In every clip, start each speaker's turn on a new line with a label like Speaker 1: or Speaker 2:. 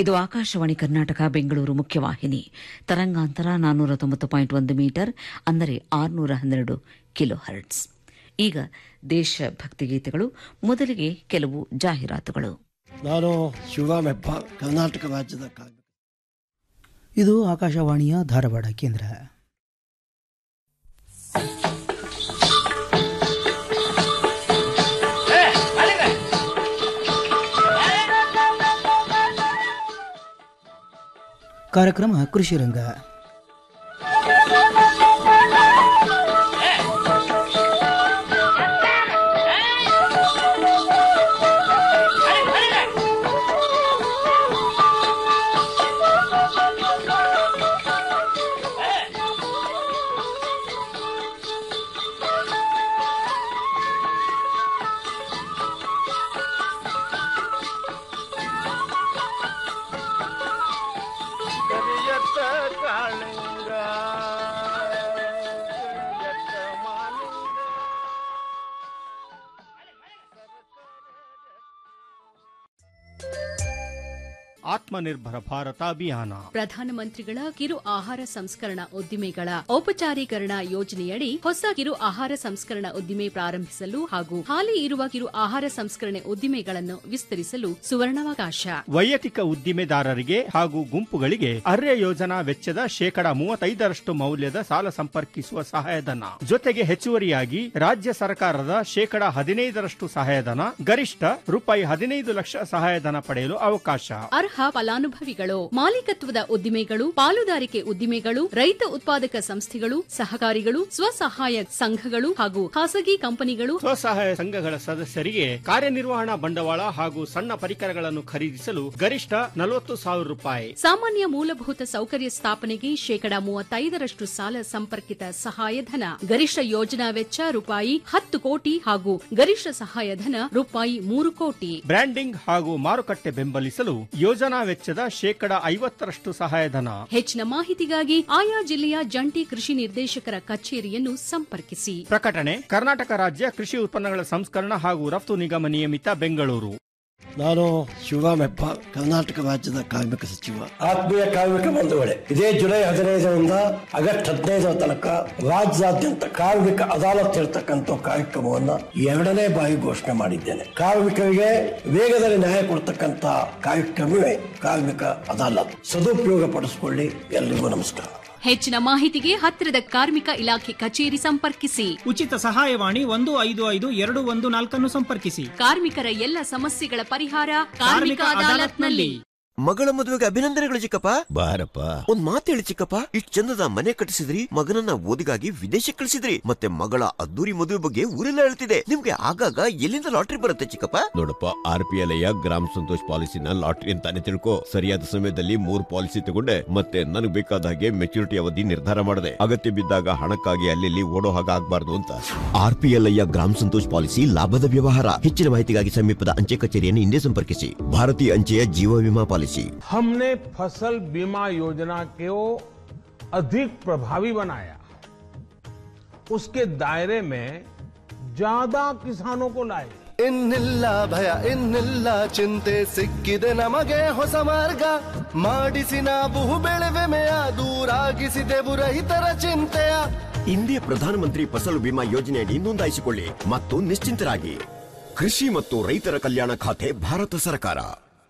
Speaker 1: ಇದು ಆಕಾಶವಾಣಿ ಕರ್ನಾಟಕ ಬೆಂಗಳೂರು ಮುಖ್ಯವಾಹಿನಿ ತರಂಗಾಂತರ ನಾನ್ನೂರ ತೊಂಬತ್ತು ಪಾಯಿಂಟ್ ಒಂದು ಮೀಟರ್ ಅಂದರೆ ಆರುನೂರ ಹನ್ನೆರಡು ಕಿಲೋ ಹರ್ಟ್ಸ್ ಈಗ ದೇಶಭಕ್ತಿ ಗೀತೆಗಳು ಮೊದಲಿಗೆ ಕೆಲವು ಜಾಹೀರಾತುಗಳು
Speaker 2: ನಾನು ಶಿವರಾಮೆಪ್ಪ ಕರ್ನಾಟಕ ರಾಜ್ಯದ ಕಾರ್ಮಿಕ
Speaker 3: ಇದು ಆಕಾಶವಾಣಿಯ ಧಾರವಾಡ ಕೇಂದ್ರ ಕಾರ್ಯಕ್ರಮ ಕೃಷಿ ರಂಗ
Speaker 4: ಕರಿಯತ್ತ ಕಾಳಿಂಗ ಕರಿಯತ್ತ ಮಾಲಿಂಗ ಆತ್ಮನಿರ್ಭರ ಭಾರತ ಅಭಿಯಾನ
Speaker 5: ಪ್ರಧಾನಮಂತ್ರಿಗಳ ಕಿರು ಆಹಾರ ಸಂಸ್ಕರಣಾ ಉದ್ದಿಮೆಗಳ ಔಪಚಾರೀಕರಣ ಯೋಜನೆಯಡಿ ಹೊಸ ಕಿರು ಆಹಾರ ಸಂಸ್ಕರಣಾ ಉದ್ದಿಮೆ ಪ್ರಾರಂಭಿಸಲು ಹಾಗೂ ಹಾಲಿ ಇರುವ ಕಿರು ಆಹಾರ ಸಂಸ್ಕರಣೆ ಉದ್ದಿಮೆಗಳನ್ನು ವಿಸ್ತರಿಸಲು ಸುವರ್ಣಾವಕಾಶ
Speaker 4: ವೈಯಕ್ತಿಕ ಉದ್ದಿಮೆದಾರರಿಗೆ ಹಾಗೂ ಗುಂಪುಗಳಿಗೆ ಅರ್ಯ ಯೋಜನಾ ವೆಚ್ಚದ ಶೇಕಡ ಮೂವತ್ತೈದರಷ್ಟು ಮೌಲ್ಯದ ಸಾಲ ಸಂಪರ್ಕಿಸುವ ಸಹಾಯಧನ ಜೊತೆಗೆ ಹೆಚ್ಚುವರಿಯಾಗಿ ರಾಜ್ಯ ಸರ್ಕಾರದ ಶೇಕಡ ಹದಿನೈದರಷ್ಟು ಸಹಾಯಧನ ಗರಿಷ್ಠ ರೂಪಾಯಿ ಹದಿನೈದು ಲಕ್ಷ ಸಹಾಯಧನ ಪಡೆಯಲು ಅವಕಾಶ
Speaker 5: ಅರ್ಹ ಫಲಾನುಭವಿಗಳು ಮಾಲೀಕತ್ವದ ಉದ್ದಿಮೆಗಳು ಪಾಲುದಾರಿಕೆ ಉದ್ದಿಮೆಗಳು ರೈತ ಉತ್ಪಾದಕ ಸಂಸ್ಥೆಗಳು ಸಹಕಾರಿಗಳು ಸ್ವಸಹಾಯ ಸಂಘಗಳು ಹಾಗೂ ಖಾಸಗಿ ಕಂಪನಿಗಳು
Speaker 4: ಸ್ವಸಹಾಯ ಸಂಘಗಳ ಸದಸ್ಯರಿಗೆ ಕಾರ್ಯನಿರ್ವಹಣಾ ಬಂಡವಾಳ ಹಾಗೂ ಸಣ್ಣ ಪರಿಕರಗಳನ್ನು ಖರೀದಿಸಲು ಗರಿಷ್ಠ ನಲವತ್ತು ಸಾವಿರ ರೂಪಾಯಿ
Speaker 5: ಸಾಮಾನ್ಯ ಮೂಲಭೂತ ಸೌಕರ್ಯ ಸ್ಥಾಪನೆಗೆ ಶೇಕಡ ಮೂವತ್ತೈದರಷ್ಟು ಸಾಲ ಸಂಪರ್ಕಿತ ಸಹಾಯಧನ ಗರಿಷ್ಠ ಯೋಜನಾ ವೆಚ್ಚ ರೂಪಾಯಿ ಹತ್ತು ಕೋಟಿ ಹಾಗೂ ಗರಿಷ್ಠ ಸಹಾಯಧನ ರೂಪಾಯಿ ಮೂರು ಕೋಟಿ
Speaker 4: ಬ್ರ್ಯಾಂಡಿಂಗ್ ಹಾಗೂ ಮಾರುಕಟ್ಟೆ ಬೆಂಬಲಿಸಲು ಯೋಜನಾ ವೆಚ್ಚದ ಶೇಕಡ ಐವತ್ತರಷ್ಟು ಸಹಾಯಧನ
Speaker 5: ಹೆಚ್ಚಿನ ಮಾಹಿತಿಗಾಗಿ ಆಯಾ ಜಿಲ್ಲೆಯ ಜಂಟಿ ಕೃಷಿ ನಿರ್ದೇಶಕರ ಕಚೇರಿಯನ್ನು ಸಂಪರ್ಕಿಸಿ
Speaker 4: ಪ್ರಕಟಣೆ ಕರ್ನಾಟಕ ರಾಜ್ಯ ಕೃಷಿ ಉತ್ಪನ್ನಗಳ ಸಂಸ್ಕರಣ ಹಾಗೂ ರಫ್ತು ನಿಗಮ ನಿಯಮಿತ ಬೆಂಗಳೂರು
Speaker 2: ನಾನು ಶಿವರಾಮೆಪ್ಪ ಕರ್ನಾಟಕ ರಾಜ್ಯದ ಕಾರ್ಮಿಕ ಸಚಿವ
Speaker 6: ಆತ್ಮೀಯ ಕಾರ್ಮಿಕ ಬಂಧುಗಳೇ ಇದೇ ಜುಲೈ ಹದಿನೈದರಿಂದ ಆಗಸ್ಟ್ ಹದಿನೈದರ ತನಕ ರಾಜ್ಯಾದ್ಯಂತ ಕಾರ್ಮಿಕ ಅದಾಲತ್ ಇರತಕ್ಕಂಥ ಕಾರ್ಯಕ್ರಮವನ್ನ ಎರಡನೇ ಬಾರಿ ಘೋಷಣೆ ಮಾಡಿದ್ದೇನೆ ಕಾರ್ಮಿಕರಿಗೆ ವೇಗದಲ್ಲಿ ನ್ಯಾಯ ಕೊಡ್ತಕ್ಕಂಥ ಕಾರ್ಯಕ್ರಮವೇ ಕಾರ್ಮಿಕ ಅದಾಲತ್ ಸದುಪಯೋಗ ಪಡಿಸಿಕೊಳ್ಳಿ ಎಲ್ರಿಗೂ ನಮಸ್ಕಾರ
Speaker 5: ಹೆಚ್ಚಿನ ಮಾಹಿತಿಗೆ ಹತ್ತಿರದ ಕಾರ್ಮಿಕ ಇಲಾಖೆ ಕಚೇರಿ ಸಂಪರ್ಕಿಸಿ
Speaker 7: ಉಚಿತ ಸಹಾಯವಾಣಿ ಒಂದು ಐದು ಐದು ಎರಡು ಒಂದು ನಾಲ್ಕನ್ನು ಸಂಪರ್ಕಿಸಿ
Speaker 5: ಕಾರ್ಮಿಕರ ಎಲ್ಲ ಸಮಸ್ಯೆಗಳ ಪರಿಹಾರ ಕಾರ್ಮಿಕ ಅದಾಲತ್ನಲ್ಲಿ
Speaker 8: ಮಗಳ ಮದುವೆಗೆ ಅಭಿನಂದನೆಗಳು ಚಿಕ್ಕಪ್ಪ ಬಾರಪ್ಪ ಒಂದ್ ಮಾತು ಹೇಳಿ ಚಿಕ್ಕಪ್ಪ ಇಷ್ಟ್ ಚಂದದ ಮನೆ ಕಟ್ಟಿಸಿದ್ರಿ ಮಗನನ್ನ ಓದಿಗಾಗಿ ವಿದೇಶಕ್ಕೆ ಕಳಿಸಿದ್ರಿ ಮತ್ತೆ ಮಗಳ ಅದ್ದೂರಿ ಮದುವೆ ಬಗ್ಗೆ ಊರೆಲ್ಲ ಹೇಳ್ತಿದೆ ನಿಮ್ಗೆ ಆಗಾಗ ಎಲ್ಲಿಂದ ಲಾಟ್ರಿ ಬರುತ್ತೆ ಚಿಕ್ಕಪ್ಪ ನೋಡಪ್ಪ ಆರ್ ಪಿ ಎಲ್ ಗ್ರಾಮ ಸಂತೋಷ್ ಪಾಲಿಸಿನ ಲಾಟ್ರಿ ಅಂತಾನೆ ತಿಳ್ಕೊ ಸರಿಯಾದ ಸಮಯದಲ್ಲಿ ಮೂರ್ ಪಾಲಿಸಿ ತಗೊಂಡೆ ಮತ್ತೆ ನನಗೆ ಬೇಕಾದ ಹಾಗೆ ಮೆಚುರಿಟಿ ಅವಧಿ ನಿರ್ಧಾರ ಮಾಡಿದೆ ಅಗತ್ಯ ಬಿದ್ದಾಗ ಹಣಕ್ಕಾಗಿ ಅಲ್ಲಿ ಓಡೋ ಹಾಗೆ ಆಗ್ಬಾರ್ದು ಅಂತ ಆರ್ ಪಿ ಎಲ್ ಗ್ರಾಮ ಸಂತೋಷ್ ಪಾಲಿಸಿ ಲಾಭದ ವ್ಯವಹಾರ ಹೆಚ್ಚಿನ ಮಾಹಿತಿಗಾಗಿ ಸಮೀಪದ ಅಂಚೆ ಕಚೇರಿಯನ್ನು ಹಿಂದೆ ಸಂಪರ್ಕಿಸಿ ಭಾರತೀಯ ಅಂಚೆಯ ಜೀವ ವಿಮಾ ಪಾಲಿಸಿ
Speaker 9: हमने फसल बीमा योजना को अधिक प्रभावी बनाया उसके दायरे में ज्यादा किसानों को लाए
Speaker 10: ಇನ್ನಿಲ್ಲ ಭಯ ಇನ್ನಿಲ್ಲ ಚಿಂತೆ ಸಿಕ್ಕಿದೆ ನಮಗೆ ಹೊಸ ಮಾರ್ಗ ಮಾಡಿಸಿ ನಾವು ಬೆಳೆವೆಮೆಯ ದೂರಾಗಿಸಿದೆವು ರೈತರ ಚಿಂತೆಯ
Speaker 8: ಇಂದೇ ಪ್ರಧಾನಮಂತ್ರಿ ಫಸಲು ಬಿಮಾ ಯೋಜನೆಯಡಿ ನೋಂದಾಯಿಸಿಕೊಳ್ಳಿ ಮತ್ತು ನಿಶ್ಚಿಂತರಾಗಿ ಕೃಷಿ ಮತ್ತು ರೈತರ ಕಲ್ಯಾಣ ಖಾತೆ ಭಾರತ ಸರ್ಕಾರ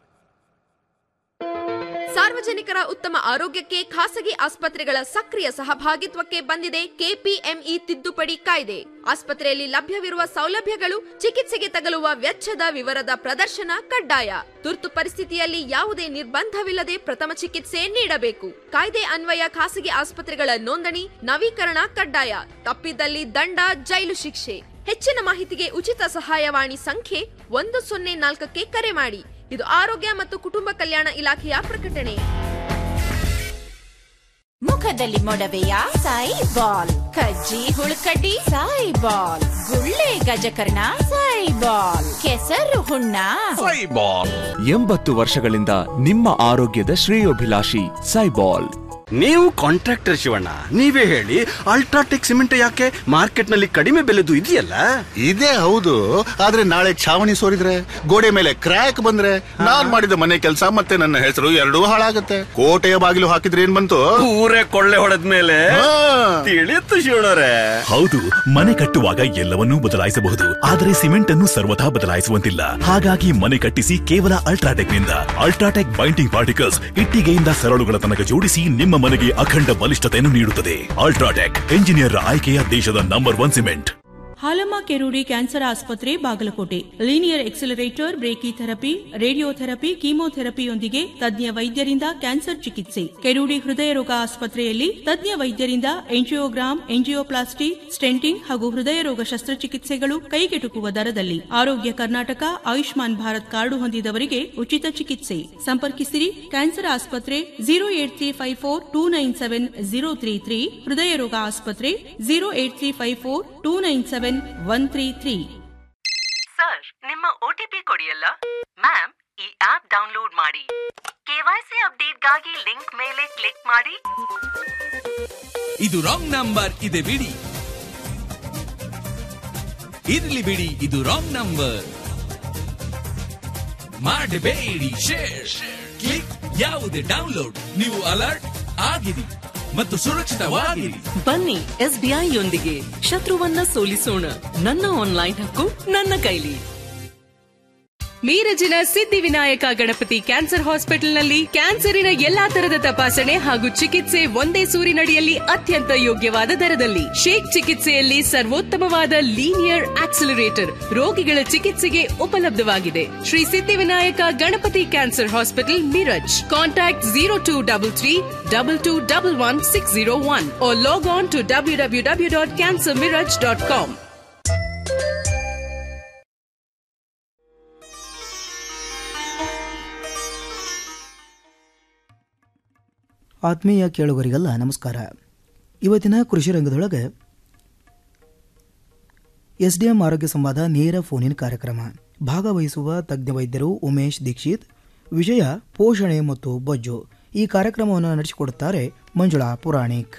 Speaker 11: ಸಾರ್ವಜನಿಕರ ಉತ್ತಮ ಆರೋಗ್ಯಕ್ಕೆ ಖಾಸಗಿ ಆಸ್ಪತ್ರೆಗಳ ಸಕ್ರಿಯ ಸಹಭಾಗಿತ್ವಕ್ಕೆ ಬಂದಿದೆ ಕೆಪಿಎಂಇ ತಿದ್ದುಪಡಿ ಕಾಯ್ದೆ ಆಸ್ಪತ್ರೆಯಲ್ಲಿ ಲಭ್ಯವಿರುವ ಸೌಲಭ್ಯಗಳು ಚಿಕಿತ್ಸೆಗೆ ತಗಲುವ ವೆಚ್ಚದ ವಿವರದ ಪ್ರದರ್ಶನ ಕಡ್ಡಾಯ ತುರ್ತು ಪರಿಸ್ಥಿತಿಯಲ್ಲಿ ಯಾವುದೇ ನಿರ್ಬಂಧವಿಲ್ಲದೆ ಪ್ರಥಮ ಚಿಕಿತ್ಸೆ ನೀಡಬೇಕು ಕಾಯ್ದೆ ಅನ್ವಯ ಖಾಸಗಿ ಆಸ್ಪತ್ರೆಗಳ ನೋಂದಣಿ ನವೀಕರಣ ಕಡ್ಡಾಯ ತಪ್ಪಿದ್ದಲ್ಲಿ ದಂಡ ಜೈಲು ಶಿಕ್ಷೆ ಹೆಚ್ಚಿನ ಮಾಹಿತಿಗೆ ಉಚಿತ ಸಹಾಯವಾಣಿ ಸಂಖ್ಯೆ ಒಂದು ಸೊನ್ನೆ ನಾಲ್ಕಕ್ಕೆ ಕರೆ ಮಾಡಿ ಇದು ಆರೋಗ್ಯ ಮತ್ತು ಕುಟುಂಬ ಕಲ್ಯಾಣ ಇಲಾಖೆಯ ಪ್ರಕಟಣೆ
Speaker 12: ಮುಖದಲ್ಲಿ ಮೊಡವೆಯ ಸಾಯಿ ಬಾಲ್ ಕಜ್ಜಿ ಹುಳುಕಡ್ಡಿ ಸಾಯಿ ಬಾಲ್ ಗುಳ್ಳೆ ಗಜಕರ್ಣ ಸಾಯಿ ಬಾಲ್ ಕೆಸರು ಹುಣ್ಣ
Speaker 13: ಎಂಬತ್ತು ವರ್ಷಗಳಿಂದ ನಿಮ್ಮ ಆರೋಗ್ಯದ ಶ್ರೇಯೋಭಿಲಾಷಿ ಸೈಬಾಲ್ ನೀವು ಕಾಂಟ್ರಾಕ್ಟರ್ ಶಿವಣ್ಣ ನೀವೇ ಹೇಳಿ ಅಲ್ಟ್ರಾಟೆಕ್ ಸಿಮೆಂಟ್ ಯಾಕೆ ಮಾರ್ಕೆಟ್ ನಲ್ಲಿ ಕಡಿಮೆ ಬೆಲೆದು ಇದೆಯಲ್ಲ
Speaker 14: ಇದೇ ಹೌದು ಆದ್ರೆ ನಾಳೆ ಛಾವಣಿ ಸೋರಿದ್ರೆ ಗೋಡೆ ಮೇಲೆ ಕ್ರ್ಯಾಕ್ ಬಂದ್ರೆ ನಾನ್ ಮಾಡಿದ ಮನೆ ಕೆಲಸ ಮತ್ತೆ ನನ್ನ ಹೆಸರು ಎರಡೂ ಹಾಳಾಗತ್ತೆ ಕೋಟೆಯ ಬಾಗಿಲು ಹಾಕಿದ್ರೆ ಏನ್ ಬಂತು
Speaker 13: ಊರೇ ಕೊಳ್ಳೆ ಹೊಡೆದ ಮೇಲೆ ತಿಳಿಯುತ್ತು ಶಿವಣ್ಣರೇ
Speaker 15: ಹೌದು ಮನೆ ಕಟ್ಟುವಾಗ ಎಲ್ಲವನ್ನೂ ಬದಲಾಯಿಸಬಹುದು ಆದರೆ ಸಿಮೆಂಟ್ ಅನ್ನು ಸರ್ವಥಾ ಬದಲಾಯಿಸುವಂತಿಲ್ಲ ಹಾಗಾಗಿ ಮನೆ ಕಟ್ಟಿಸಿ ಕೇವಲ ಅಲ್ಟ್ರಾಟೆಕ್ ನಿಂದ ಅಲ್ಟ್ರಾಟೆಕ್ ಬೈಂಡಿಂಗ್ ಪಾರ್ಟಿಕಲ್ಸ್ ಇಟ್ಟಿಗೆಯಿಂದ ಸರಳುಗಳ ತನಕ ಜೋಡಿಸಿ ನಿಮ್ಮ ಮನೆಗೆ ಅಖಂಡ ಬಲಿಷ್ಠತೆಯನ್ನು ನೀಡುತ್ತದೆ ಅಲ್ಟ್ರಾಟೆಕ್ ಎಂಜಿನಿಯರ್ ಆಯ್ಕೆಯ ದೇಶದ number one cement
Speaker 16: Halamma Kerudi cancer ಆಸ್ಪತ್ರೆ Bagalkot linear accelerator brachytherapy radiotherapy ಕೀಮೋಥೆರಪಿಯೊಂದಿಗೆ ತಜ್ಞ ವೈದ್ಯರಿಂದ ಕ್ಯಾನ್ಸರ್ ಚಿಕಿತ್ಸೆ ಕೆರೂಡಿ ಹೃದಯ ರೋಗ ಆಸ್ಪತ್ರೆಯಲ್ಲಿ ತಜ್ಞ ವೈದ್ಯರಿಂದ ಎಂಜಿಯೋಗ್ರಾಮ್ ಎಂಜಿಯೋಪ್ಲಾಸ್ಟಿ ಸ್ಟೆಂಟಿಂಗ್ ಹಾಗೂ ಹೃದಯ ರೋಗ ಶಸ್ತ್ರಚಿಕಿತ್ಸೆಗಳು ಕೈಗೆಟುಕುವ ದರದಲ್ಲಿ ಆರೋಗ್ಯ ಕರ್ನಾಟಕ ಆಯುಷ್ಮಾನ್ ಭಾರತ್ ಕಾರ್ಡು ಹೊಂದಿದವರಿಗೆ ಉಚಿತ ಚಿಕಿತ್ಸೆ ಸಂಪರ್ಕಿಸಿರಿ ಕ್ಯಾನ್ಸರ್ ಆಸ್ಪತ್ರೆ zero eight three five four two nine seven zero three three ಹೃದಯ ರೋಗ ಆಸ್ಪತ್ರೆ zero eight three five four two nine seven one three three
Speaker 17: sir ನಿಮ್ಮ ಒಟಿಪಿ ಕೊಡಿಯಲ್ಲ ಮ್ಯಾಮ್ ಈ ಆಪ್ ಡೌನ್ಲೋಡ್ ಮಾಡಿ ಕೆವೈಸಿ ಅಪ್ಡೇಟ್ಗಾಗಿ ಲಿಂಕ್ ಮೇಲೆ ಕ್ಲಿಕ್ ಮಾಡಿ
Speaker 18: ಇದು ರಾಂಗ್ ನಂಬರ್ ಇದೆ ಬಿಡಿ ಇರ್ಲಿ ಬಿಡಿ ಇದು ರಾಂಗ್ ನಂಬರ್ ಮಾಡಬೇಡಿ ಶೇರ್ ಕ್ಲಿಕ್ ಯಾವುದೇ ಡೌನ್ಲೋಡ್ ನೀವು ಅಲರ್ಟ್ ಆಗಿರಿ ಮತ್ತು ಸುರಕ್ಷಿತವಾಗಿರಿ
Speaker 17: ಬನ್ನಿ ಎಸ್ಬಿಐ ಯೊಂದಿಗೆ ಶತ್ರುವನ್ನ ಸೋಲಿಸೋಣ ನನ್ನ ಆನ್ಲೈನ್ ಹಕ್ಕು ನನ್ನ ಕೈಲಿ
Speaker 5: ಮೀರಜಿನ ಸಿದ್ಧಿವಿನಾಯಕ ಗಣಪತಿ ಕ್ಯಾನ್ಸರ್ ಹಾಸ್ಪಿಟಲ್ನಲ್ಲಿ ಕ್ಯಾನ್ಸರಿನ ಎಲ್ಲಾ ತರದ ತಪಾಸಣೆ ಹಾಗೂ ಚಿಕಿತ್ಸೆ ಒಂದೇ ಸೂರಿನಡಿಯಲ್ಲಿ ಅತ್ಯಂತ ಯೋಗ್ಯವಾದ ದರದಲ್ಲಿ ಶೇಕ್ ಚಿಕಿತ್ಸೆಯಲ್ಲಿ ಸರ್ವೋತ್ತಮವಾದ ಲೀನಿಯರ್ ಆಕ್ಸಿಲರೇಟರ್ ರೋಗಿಗಳ ಚಿಕಿತ್ಸೆಗೆ ಉಪಲಬ್ಧವಾಗಿದೆ Shri Siddhivinayak Ganapati cancer hospital Miraj contact zero two double three double two double one six zero one log on to W W W dot cancer Miraj dot com
Speaker 3: ಆತ್ಮೀಯ ಕೇಳುಗರಿಗೆಲ್ಲ ನಮಸ್ಕಾರ ಇವತ್ತಿನ ಕೃಷಿ ರಂಗದೊಳಗೆ ಎಸ್ಡಿಎಂ ಆರೋಗ್ಯ ಸಂವಾದ ನೇರ ಫೋನಿನ್ ಕಾರ್ಯಕ್ರಮ ಭಾಗವಹಿಸುವ ತಜ್ಞ ವೈದ್ಯರು ಉಮೇಶ್ ದೀಕ್ಷಿತ್ ವಿಷಯ ಪೋಷಣೆ ಮತ್ತು ಬೊಜ್ಜು ಈ ಕಾರ್ಯಕ್ರಮವನ್ನು ನಡೆಸಿಕೊಡುತ್ತಾರೆ ಮಂಜುಳಾ ಪುರಾಣಿಕ್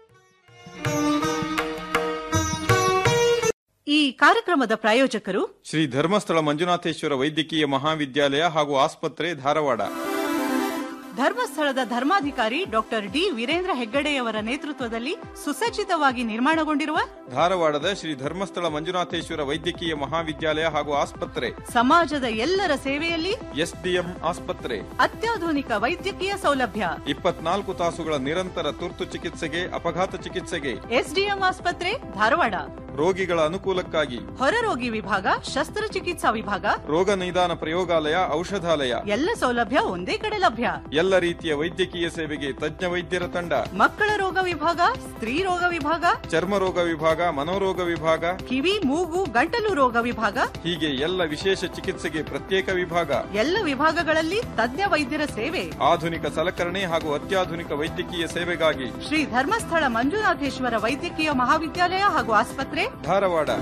Speaker 19: ಈ ಕಾರ್ಯಕ್ರಮದ ಪ್ರಾಯೋಜಕರು
Speaker 20: ಶ್ರೀ ಧರ್ಮಸ್ಥಳ ಮಂಜುನಾಥೇಶ್ವರ ವೈದ್ಯಕೀಯ ಮಹಾವಿದ್ಯಾಲಯ ಹಾಗೂ ಆಸ್ಪತ್ರೆ ಧಾರವಾಡ
Speaker 19: ಧರ್ಮಸ್ಥಳದ ಧರ್ಮಾಧಿಕಾರಿ ಡಾಕ್ಟರ್ ಡಿ ವೀರೇಂದ್ರ ಹೆಗ್ಗಡೆಯವರ ನೇತೃತ್ವದಲ್ಲಿ ಸುಸಜ್ಜಿತವಾಗಿ ನಿರ್ಮಾಣಗೊಂಡಿರುವ
Speaker 20: ಧಾರವಾಡದ ಶ್ರೀ ಧರ್ಮಸ್ಥಳ ಮಂಜುನಾಥೇಶ್ವರ ವೈದ್ಯಕೀಯ ಮಹಾವಿದ್ಯಾಲಯ ಹಾಗೂ ಆಸ್ಪತ್ರೆ
Speaker 19: ಸಮಾಜದ ಎಲ್ಲರ ಸೇವೆಯಲ್ಲಿ
Speaker 20: ಎಸ್ಡಿಎಂ ಆಸ್ಪತ್ರೆ
Speaker 19: ಅತ್ಯಾಧುನಿಕ ವೈದ್ಯಕೀಯ ಸೌಲಭ್ಯ
Speaker 20: ಇಪ್ಪತ್ನಾಲ್ಕು ತಾಸುಗಳ ನಿರಂತರ ತುರ್ತು ಚಿಕಿತ್ಸೆಗೆ ಅಪಘಾತ ಚಿಕಿತ್ಸೆಗೆ
Speaker 19: ಎಸ್ಡಿಎಂ ಆಸ್ಪತ್ರೆ ಧಾರವಾಡ
Speaker 20: ರೋಗಿಗಳ ಅನುಕೂಲಕ್ಕಾಗಿ
Speaker 19: ಹೊರರೋಗಿ ವಿಭಾಗ ಶಸ್ತ್ರಚಿಕಿತ್ಸಾ ವಿಭಾಗ
Speaker 20: ರೋಗ ನಿದಾನ ಪ್ರಯೋಗಾಲಯ ಔಷಧಾಲಯ
Speaker 19: ಎಲ್ಲ ಸೌಲಭ್ಯ ಒಂದೇ ಕಡೆ ಲಭ್ಯ
Speaker 20: ಎಲ್ಲ ರೀತಿಯ ವೈದ್ಯಕೀಯ ಸೇವೆಗೆ ತಜ್ಞ ವೈದ್ಯರ ತಂಡ
Speaker 19: ಮಕ್ಕಳ ರೋಗ ವಿಭಾಗ ಸ್ತ್ರೀ ರೋಗ ವಿಭಾಗ
Speaker 20: ಚರ್ಮ ರೋಗ ವಿಭಾಗ ಮನೋರೋಗ ವಿಭಾಗ
Speaker 19: ಕಿವಿ ಮೂಗು ಗಂಟಲು ರೋಗ ವಿಭಾಗ
Speaker 20: ಹೀಗೆ ಎಲ್ಲ ವಿಶೇಷ ಚಿಕಿತ್ಸೆಗೆ ಪ್ರತ್ಯೇಕ ವಿಭಾಗ
Speaker 19: ಎಲ್ಲ ವಿಭಾಗಗಳಲ್ಲಿ ತಜ್ಞ ವೈದ್ಯರ ಸೇವೆ
Speaker 20: ಆಧುನಿಕ ಸಲಕರಣೆ ಹಾಗೂ ಅತ್ಯಾಧುನಿಕ ವೈದ್ಯಕೀಯ ಸೇವೆಗಾಗಿ
Speaker 19: ಶ್ರೀ ಧರ್ಮಸ್ಥಳ ಮಂಜುನಾಥೇಶ್ವರ ವೈದ್ಯಕೀಯ ಮಹಾವಿದ್ಯಾಲಯ ಹಾಗೂ ಆಸ್ಪತ್ರೆ
Speaker 20: ಧಾರವಾಡ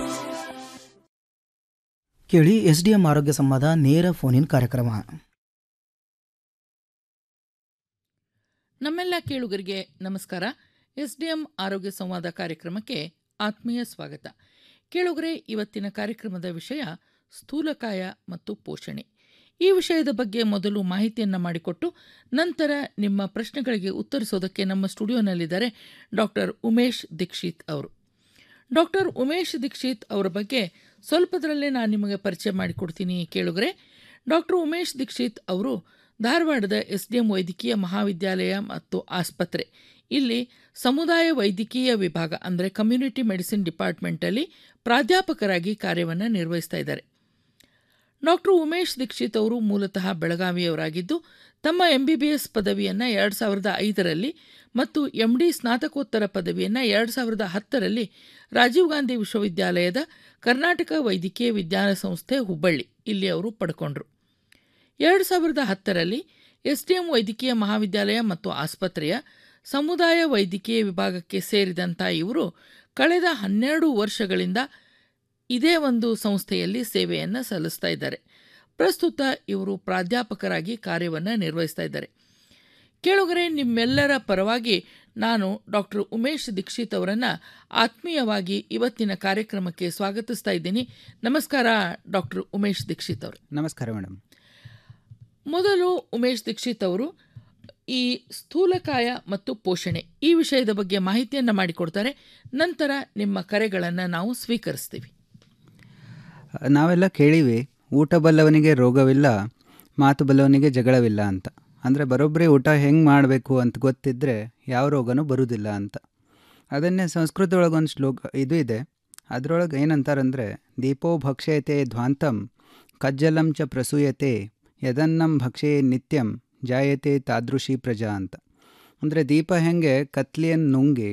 Speaker 3: ಕೇಳಿ ಎಸ್ಡಿಎಂ ಆರೋಗ್ಯ ಸಂವಾದ ನೇರ ಫೋನಿನ್ ಕಾರ್ಯಕ್ರಮ
Speaker 21: ನಮ್ಮೆಲ್ಲ ಕೇಳುಗರಿಗೆ ನಮಸ್ಕಾರ ಎಸ್ಡಿಎಂ ಆರೋಗ್ಯ ಸಂವಾದ ಕಾರ್ಯಕ್ರಮಕ್ಕೆ ಆತ್ಮೀಯ ಸ್ವಾಗತ ಕೇಳುಗರೆ ಇವತ್ತಿನ ಕಾರ್ಯಕ್ರಮದ ವಿಷಯ ಸ್ಥೂಲಕಾಯ ಮತ್ತು ಪೋಷಣೆ ಈ ವಿಷಯದ ಬಗ್ಗೆ ಮೊದಲು ಮಾಹಿತಿಯನ್ನು ಮಾಡಿಕೊಟ್ಟು ನಂತರ ನಿಮ್ಮ ಪ್ರಶ್ನೆಗಳಿಗೆ ಉತ್ತರಿಸೋದಕ್ಕೆ ನಮ್ಮ ಸ್ಟುಡಿಯೋನಲ್ಲಿದ್ದಾರೆ ಡಾಕ್ಟರ್ ಉಮೇಶ್ ದೀಕ್ಷಿತ್ ಅವರು ಡಾಕ್ಟರ್ ಉಮೇಶ್ ದೀಕ್ಷಿತ್ ಅವರ ಬಗ್ಗೆ ಸ್ವಲ್ಪದರಲ್ಲೇ ನಾನು ನಿಮಗೆ ಪರಿಚಯ ಮಾಡಿಕೊಡ್ತೀನಿ ಕೇಳುಗರೆ ಡಾಕ್ಟರ್ ಉಮೇಶ್ ದೀಕ್ಷಿತ್ ಅವರು ಧಾರವಾಡದ ಎಸ್ ಡಿ ಎಂ ವೈದ್ಯಕೀಯ ಮಹಾವಿದ್ಯಾಲಯ ಮತ್ತು ಆಸ್ಪತ್ರೆ ಇಲ್ಲಿ ಸಮುದಾಯ ವೈದ್ಯಕೀಯ ವಿಭಾಗ ಅಂದರೆ ಕಮ್ಯುನಿಟಿ ಮೆಡಿಸಿನ್ ಡಿಪಾರ್ಟ್ಮೆಂಟಲ್ಲಿ ಪ್ರಾಧ್ಯಾಪಕರಾಗಿ ಕಾರ್ಯವನ್ನು ನಿರ್ವಹಿಸ್ತಾ ಇದ್ದಾರೆ ಡಾಕ್ಟರ್ ಉಮೇಶ್ ದೀಕ್ಷಿತ್ ಅವರು ಮೂಲತಃ ಬೆಳಗಾವಿಯವರಾಗಿದ್ದು ತಮ್ಮ ಎಂ ಬಿ ಬಿ ಎಸ್ ಪದವಿಯನ್ನು ಎರಡು ಸಾವಿರದ ಐದರಲ್ಲಿ ಮತ್ತು ಎಂ ಡಿ ಸ್ನಾತಕೋತ್ತರ ಪದವಿಯನ್ನು ಎರಡು ಸಾವಿರದ ಹತ್ತರಲ್ಲಿ ರಾಜೀವ್ ಗಾಂಧಿ ವಿಶ್ವವಿದ್ಯಾಲಯದ ಕರ್ನಾಟಕ ವೈದ್ಯಕೀಯ ವಿಜ್ಞಾನ ಸಂಸ್ಥೆ ಹುಬ್ಬಳ್ಳಿ ಇಲ್ಲಿ ಅವರು ಪಡ್ಕೊಂಡ್ರು ಎರಡು ಸಾವಿರದ ಹತ್ತರಲ್ಲಿ ಎಸ್ ಡಿ ಎಂ ವೈದ್ಯಕೀಯ ಮಹಾವಿದ್ಯಾಲಯ ಮತ್ತು ಆಸ್ಪತ್ರೆಯ ಸಮುದಾಯ ವೈದ್ಯಕೀಯ ವಿಭಾಗಕ್ಕೆ ಸೇರಿದಂಥ ಇವರು ಕಳೆದ ಹನ್ನೆರಡು ವರ್ಷಗಳಿಂದ ಇದೇ ಒಂದು ಸಂಸ್ಥೆಯಲ್ಲಿ ಸೇವೆಯನ್ನು ಸಲ್ಲಿಸ್ತಾ ಇದ್ದಾರೆ ಪ್ರಸ್ತುತ ಇವರು ಪ್ರಾಧ್ಯಾಪಕರಾಗಿ ಕಾರ್ಯವನ್ನು ನಿರ್ವಹಿಸ್ತಾ ಇದ್ದಾರೆ ಕೇಳುಗರೆ ನಿಮ್ಮೆಲ್ಲರ ಪರವಾಗಿ ನಾನು ಡಾಕ್ಟರ್ ಉಮೇಶ್ ದೀಕ್ಷಿತ್ ಅವರನ್ನ ಆತ್ಮೀಯವಾಗಿ ಇವತ್ತಿನ ಕಾರ್ಯಕ್ರಮಕ್ಕೆ ಸ್ವಾಗತಿಸ್ತಾ ಇದ್ದೀನಿ ನಮಸ್ಕಾರ ಡಾಕ್ಟರ್ ಉಮೇಶ್ ದೀಕ್ಷಿತ್ ಅವರು
Speaker 1: ನಮಸ್ಕಾರ ಮೇಡಮ್
Speaker 21: ಮೊದಲು ಉಮೇಶ್ ದೀಕ್ಷಿತ್ ಅವರು ಈ ಸ್ಥೂಲಕಾಯ ಮತ್ತು ಪೋಷಣೆ ಈ ವಿಷಯದ ಬಗ್ಗೆ ಮಾಹಿತಿಯನ್ನು ಮಾಡಿಕೊಡ್ತಾರೆ ನಂತರ ನಿಮ್ಮ ಕರೆಗಳನ್ನು ನಾವು ಸ್ವೀಕರಿಸ್ತೀವಿ
Speaker 1: ನಾವೆಲ್ಲ ಕೇಳಿವಿ ಊಟ ಬಲ್ಲವನಿಗೆ ರೋಗವಿಲ್ಲ ಮಾತು ಬಲ್ಲವನಿಗೆ ಜಗಳವಿಲ್ಲ ಅಂತ ಅಂದರೆ ಬರೋಬ್ಬರಿ ಊಟ ಹೆಂಗೆ ಮಾಡಬೇಕು ಅಂತ ಗೊತ್ತಿದ್ದರೆ ಯಾವ ರೋಗನೂ ಬರುವುದಿಲ್ಲ ಅಂತ ಅದನ್ನೇ ಸಂಸ್ಕೃತ ಒಳಗೆ ಒಂದು ಶ್ಲೋಕ ಇದು ಇದೆ ಅದರೊಳಗೆ ಏನಂತಾರಂದರೆ ದೀಪೋ ಭಕ್ಷ್ಯತೆ ಧ್ವಾಂತಂ ಕಜ್ಜಲಂ ಚ ಪ್ರಸೂಯತೆ ಯದನ್ನಂ ಭಕ್ಷೇ ನಿತ್ಯಂ ಜಾಯತೆ ತಾದೃಶಿ ಪ್ರಜಾ ಅಂತ ಅಂದರೆ ದೀಪ ಹೆಂಗೆ ಕತ್ಲಿಯನ್ನು ನುಂಗಿ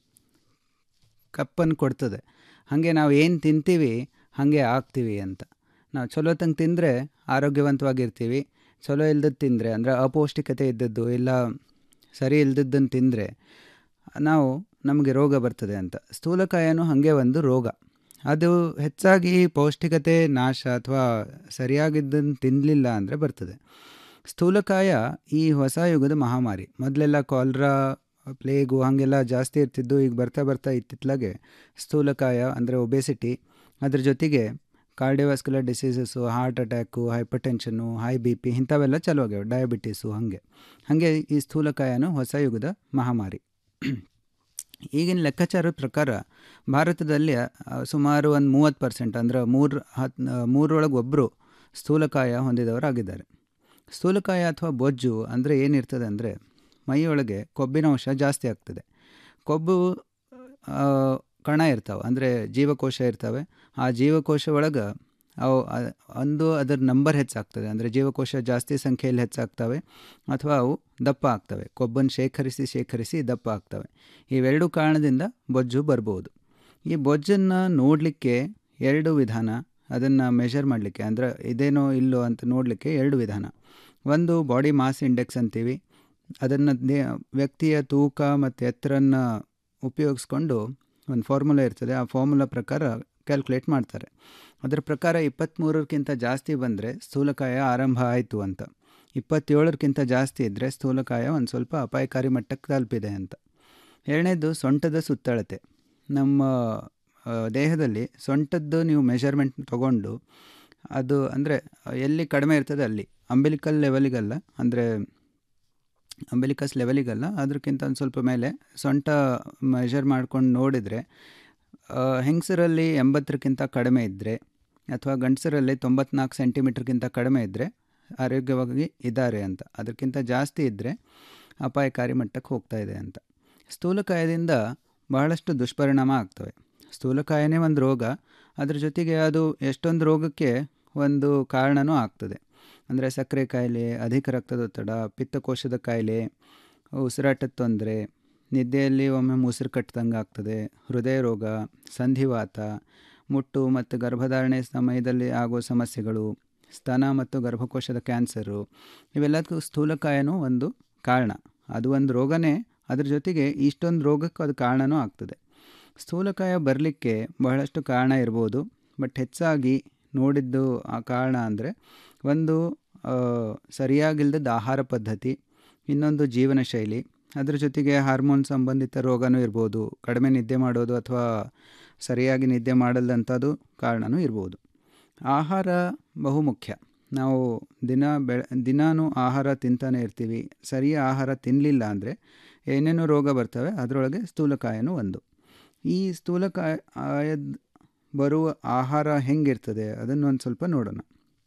Speaker 1: ಕಪ್ಪನ್ನು ಕೊಡ್ತದೆ ಹಾಗೆ ನಾವು ಏನು ತಿಂತೀವಿ ಹಾಗೆ ಆಗ್ತೀವಿ ಅಂತ ನಾವು ಚಲೋ ತಂಗೆ ತಿಂದರೆ ಆರೋಗ್ಯವಂತವಾಗಿರ್ತೀವಿ ಚಲೋ ಇಲ್ದದ್ದು ತಿಂದರೆ ಅಂದರೆ ಅಪೌಷ್ಟಿಕತೆ ಇದ್ದದ್ದು ಇಲ್ಲ ಸರಿ ಇಲ್ದದ್ದನ್ನು ತಿಂದರೆ ನಾವು ನಮಗೆ ರೋಗ ಬರ್ತದೆ ಅಂತ ಸ್ಥೂಲಕಾಯನೂ ಹಾಗೆ ಒಂದು ರೋಗ ಅದು ಹೆಚ್ಚಾಗಿ ಪೌಷ್ಟಿಕತೆ ನಾಶ ಅಥವಾ ಸರಿಯಾಗಿದ್ದನ್ನು ತಿನ್ನಲಿಲ್ಲ ಅಂದರೆ ಬರ್ತದೆ ಸ್ಥೂಲಕಾಯ ಈ ಹೊಸ ಯುಗದ ಮಹಾಮಾರಿ ಮೊದಲೆಲ್ಲ ಕಾಲ್ರಾ ಪ್ಲೇಗು ಹಾಗೆಲ್ಲ ಜಾಸ್ತಿ ಇರ್ತಿದ್ದು ಈಗ ಬರ್ತಾ ಬರ್ತಾ ಇತ್ತಿತ್ಲಾಗೆ ಸ್ಥೂಲಕಾಯ ಅಂದರೆ ಒಬೆಸಿಟಿ ಅದ್ರ ಜೊತೆಗೆ cardiovascular diseases heart attack hypertension high B P ಇಂಥವೆಲ್ಲ ಚಲೋ ಆಗ್ಯಾವ ಡಯಾಬಿಟೀಸು ಹಾಗೆ ಹಾಗೆ ಈ ಸ್ಥೂಲಕಾಯನು ಹೊಸ ಯುಗದ ಮಹಾಮಾರಿ ಈಗಿನ ಲೆಕ್ಕಾಚಾರದ ಪ್ರಕಾರ ಭಾರತದಲ್ಲಿ ಸುಮಾರು ಒಂದು ಮೂವತ್ತು ಪರ್ಸೆಂಟ್ ಅಂದ್ರೆ ಮೂರು ಹತ್ತು ಮೂರರೊಳಗೆ ಒಬ್ಬರು ಸ್ಥೂಲಕಾಯ ಹೊಂದಿದವರಾಗಿದ್ದಾರೆ ಸ್ಥೂಲಕಾಯ ಅಥವಾ ಬೊಜ್ಜು ಅಂದರೆ ಏನಿರ್ತದೆ ಅಂದರೆ ಮೈಯೊಳಗೆ ಕೊಬ್ಬಿನ ಅಂಶ ಜಾಸ್ತಿ ಆಗ್ತದೆ ಕೊಬ್ಬು ಕಣ ಇರ್ತಾವೆ ಅಂದರೆ ಜೀವಕೋಶ ಇರ್ತವೆ ಆ ಜೀವಕೋಶ ಒಳಗೆ ಅವು ಒಂದು ಅದರ ನಂಬರ್ ಹೆಚ್ಚಾಗ್ತದೆ ಅಂದರೆ ಜೀವಕೋಶ ಜಾಸ್ತಿ ಸಂಖ್ಯೆಯಲ್ಲಿ ಹೆಚ್ಚಾಗ್ತವೆ ಅಥವಾ ಅವು ದಪ್ಪ ಆಗ್ತವೆ ಕೊಬ್ಬನ್ನು ಶೇಖರಿಸಿ ಶೇಖರಿಸಿ ದಪ್ಪ ಆಗ್ತವೆ ಇವೆರಡು ಕಾರಣದಿಂದ ಬೊಜ್ಜು ಬರ್ಬೋದು ಈ ಬೊಜ್ಜನ್ನು ನೋಡಲಿಕ್ಕೆ ಎರಡು ವಿಧಾನ ಅದನ್ನು ಮೆಷರ್ ಮಾಡಲಿಕ್ಕೆ ಅಂದರೆ ಇದೇನೋ ಇಲ್ಲೋ ಅಂತ ನೋಡಲಿಕ್ಕೆ ಎರಡು ವಿಧಾನ ಒಂದು ಬಾಡಿ ಮಾಸ್ ಇಂಡೆಕ್ಸ್ ಅಂತೀವಿ ಅದನ್ನು ವ್ಯಕ್ತಿಯ ತೂಕ ಮತ್ತು ಎತ್ತರನ್ನ ಉಪಯೋಗಿಸ್ಕೊಂಡು ಒಂದು ಫಾರ್ಮುಲಾ ಇರ್ತದೆ ಆ ಫಾರ್ಮುಲಾ ಪ್ರಕಾರ ಕ್ಯಾಲ್ಕುಲೇಟ್ ಮಾಡ್ತಾರೆ ಅದರ ಪ್ರಕಾರ ಇಪ್ಪತ್ತ್ಮೂರಕ್ಕಿಂತ ಜಾಸ್ತಿ ಬಂದರೆ ಸ್ಥೂಲಕಾಯ ಆರಂಭ ಆಯಿತು ಅಂತ ಇಪ್ಪತ್ತೇಳರಕ್ಕಿಂತ ಜಾಸ್ತಿ ಇದ್ದರೆ ಸ್ಥೂಲಕಾಯ ಒಂದು ಸ್ವಲ್ಪ ಅಪಾಯಕಾರಿ ಮಟ್ಟಕ್ಕೆ ತಲುಪಿದೆ ಅಂತ ಎರಡನೇದು ಸೊಂಟದ ಸುತ್ತಳತೆ ನಮ್ಮ ದೇಹದಲ್ಲಿ ಸೊಂಟದ್ದು ನೀವು ಮೆಷರ್ಮೆಂಟ್ ತೊಗೊಂಡು ಅದು ಅಂದರೆ ಎಲ್ಲಿ ಕಡಿಮೆ ಇರ್ತದೆ ಅಲ್ಲಿ ಅಂಬಿಲಿಕಲ್ ಲೆವೆಲಿಗಲ್ಲ ಅಂದರೆ ಅಂಬಿಲಿಕಸ್ ಲೆವೆಲಿಗಲ್ಲ ಅದಕ್ಕಿಂತ ಒಂದು ಸ್ವಲ್ಪ ಮೇಲೆ ಸೊಂಟ ಮೆಷರ್ ಮಾಡ್ಕೊಂಡು ನೋಡಿದರೆ ಹೆಂಗಸರಲ್ಲಿ ಎಂಬತ್ತರಕ್ಕಿಂತ ಕಡಿಮೆ ಇದ್ದರೆ ಅಥವಾ ಗಂಡಸರಲ್ಲಿ ತೊಂಬತ್ನಾಲ್ಕು ಸೆಂಟಿಮೀಟ್ರ್ಗಿಂತ ಕಡಿಮೆ ಇದ್ದರೆ ಆರೋಗ್ಯವಾಗಿ ಇದ್ದಾರೆ ಅಂತ ಅದಕ್ಕಿಂತ ಜಾಸ್ತಿ ಇದ್ದರೆ ಅಪಾಯಕಾರಿ ಮಟ್ಟಕ್ಕೆ ಹೋಗ್ತಾ ಇದೆ ಅಂತ ಸ್ಥೂಲಕಾಯದಿಂದ ಬಹಳಷ್ಟು ದುಷ್ಪರಿಣಾಮ ಆಗ್ತವೆ ಸ್ಥೂಲಕಾಯನೇ ಒಂದು ರೋಗ ಅದ್ರ ಜೊತೆಗೆ ಅದು ಎಷ್ಟೊಂದು ರೋಗಕ್ಕೆ ಒಂದು ಕಾರಣವೂ ಆಗ್ತದೆ ಅಂದರೆ ಸಕ್ಕರೆ ಕಾಯಿಲೆ ಅಧಿಕ ರಕ್ತದೊತ್ತಡ ಪಿತ್ತಕೋಶದ ಕಾಯಿಲೆ ಉಸಿರಾಟದ ತೊಂದರೆ ನಿದ್ದೆಯಲ್ಲಿ ಒಮ್ಮೆ ಉಸಿರು ಕಟ್ಟಿದಂಗೆ ಆಗ್ತದೆ ಹೃದಯ ರೋಗ ಸಂಧಿವಾತ ಮುಟ್ಟು ಮತ್ತು ಗರ್ಭಧಾರಣೆ ಸಮಯದಲ್ಲಿ ಆಗೋ ಸಮಸ್ಯೆಗಳು ಸ್ತನ ಮತ್ತು ಗರ್ಭಕೋಶದ ಕ್ಯಾನ್ಸರು ಇವೆಲ್ಲದಕ್ಕೂ ಸ್ಥೂಲಕಾಯನೂ ಒಂದು ಕಾರಣ ಅದು ಒಂದು ರೋಗನೇ ಅದ್ರ ಜೊತೆಗೆ ಇಷ್ಟೊಂದು ರೋಗಕ್ಕೂ ಅದು ಕಾರಣವೂ ಆಗ್ತದೆ ಸ್ಥೂಲಕಾಯ ಬರಲಿಕ್ಕೆ ಬಹಳಷ್ಟು ಕಾರಣ ಇರ್ಬೋದು ಬಟ್ ಹೆಚ್ಚಾಗಿ ನೋಡಿದ್ದು ಆ ಕಾರಣ ಅಂದರೆ ಒಂದು ಸರಿಯಾಗಿಲ್ಲದ ಆಹಾರ ಪದ್ಧತಿ ಇನ್ನೊಂದು ಜೀವನ ಶೈಲಿ ಅದರ ಜೊತೆಗೆ ಹಾರ್ಮೋನ್ ಸಂಬಂಧಿತ ರೋಗನೂ ಇರ್ಬೋದು ಕಡಿಮೆ ನಿದ್ದೆ ಮಾಡೋದು ಅಥವಾ ಸರಿಯಾಗಿ ನಿದ್ದೆ ಮಾಡಲ್ಲಂಥದ್ದು ಕಾರಣವೂ ಇರ್ಬೋದು ಆಹಾರ ಬಹುಮುಖ್ಯ ನಾವು ದಿನ ಬೆಳ ದಿನಾನೂ ಆಹಾರ ತಿಂತಾನೆ ಇರ್ತೀವಿ ಸರಿಯ ಆಹಾರ ತಿನ್ನಲಿಲ್ಲ ಅಂದರೆ ಏನೇನೋ ರೋಗ ಬರ್ತವೆ ಅದರೊಳಗೆ ಸ್ಥೂಲಕಾಯನೂ ಒಂದು ಈ ಸ್ಥೂಲಕಾಯ ಬರುವ ಆಹಾರ ಹೆಂಗಿರ್ತದೆ ಅದನ್ನು ಒಂದು ಸ್ವಲ್ಪ ನೋಡೋಣ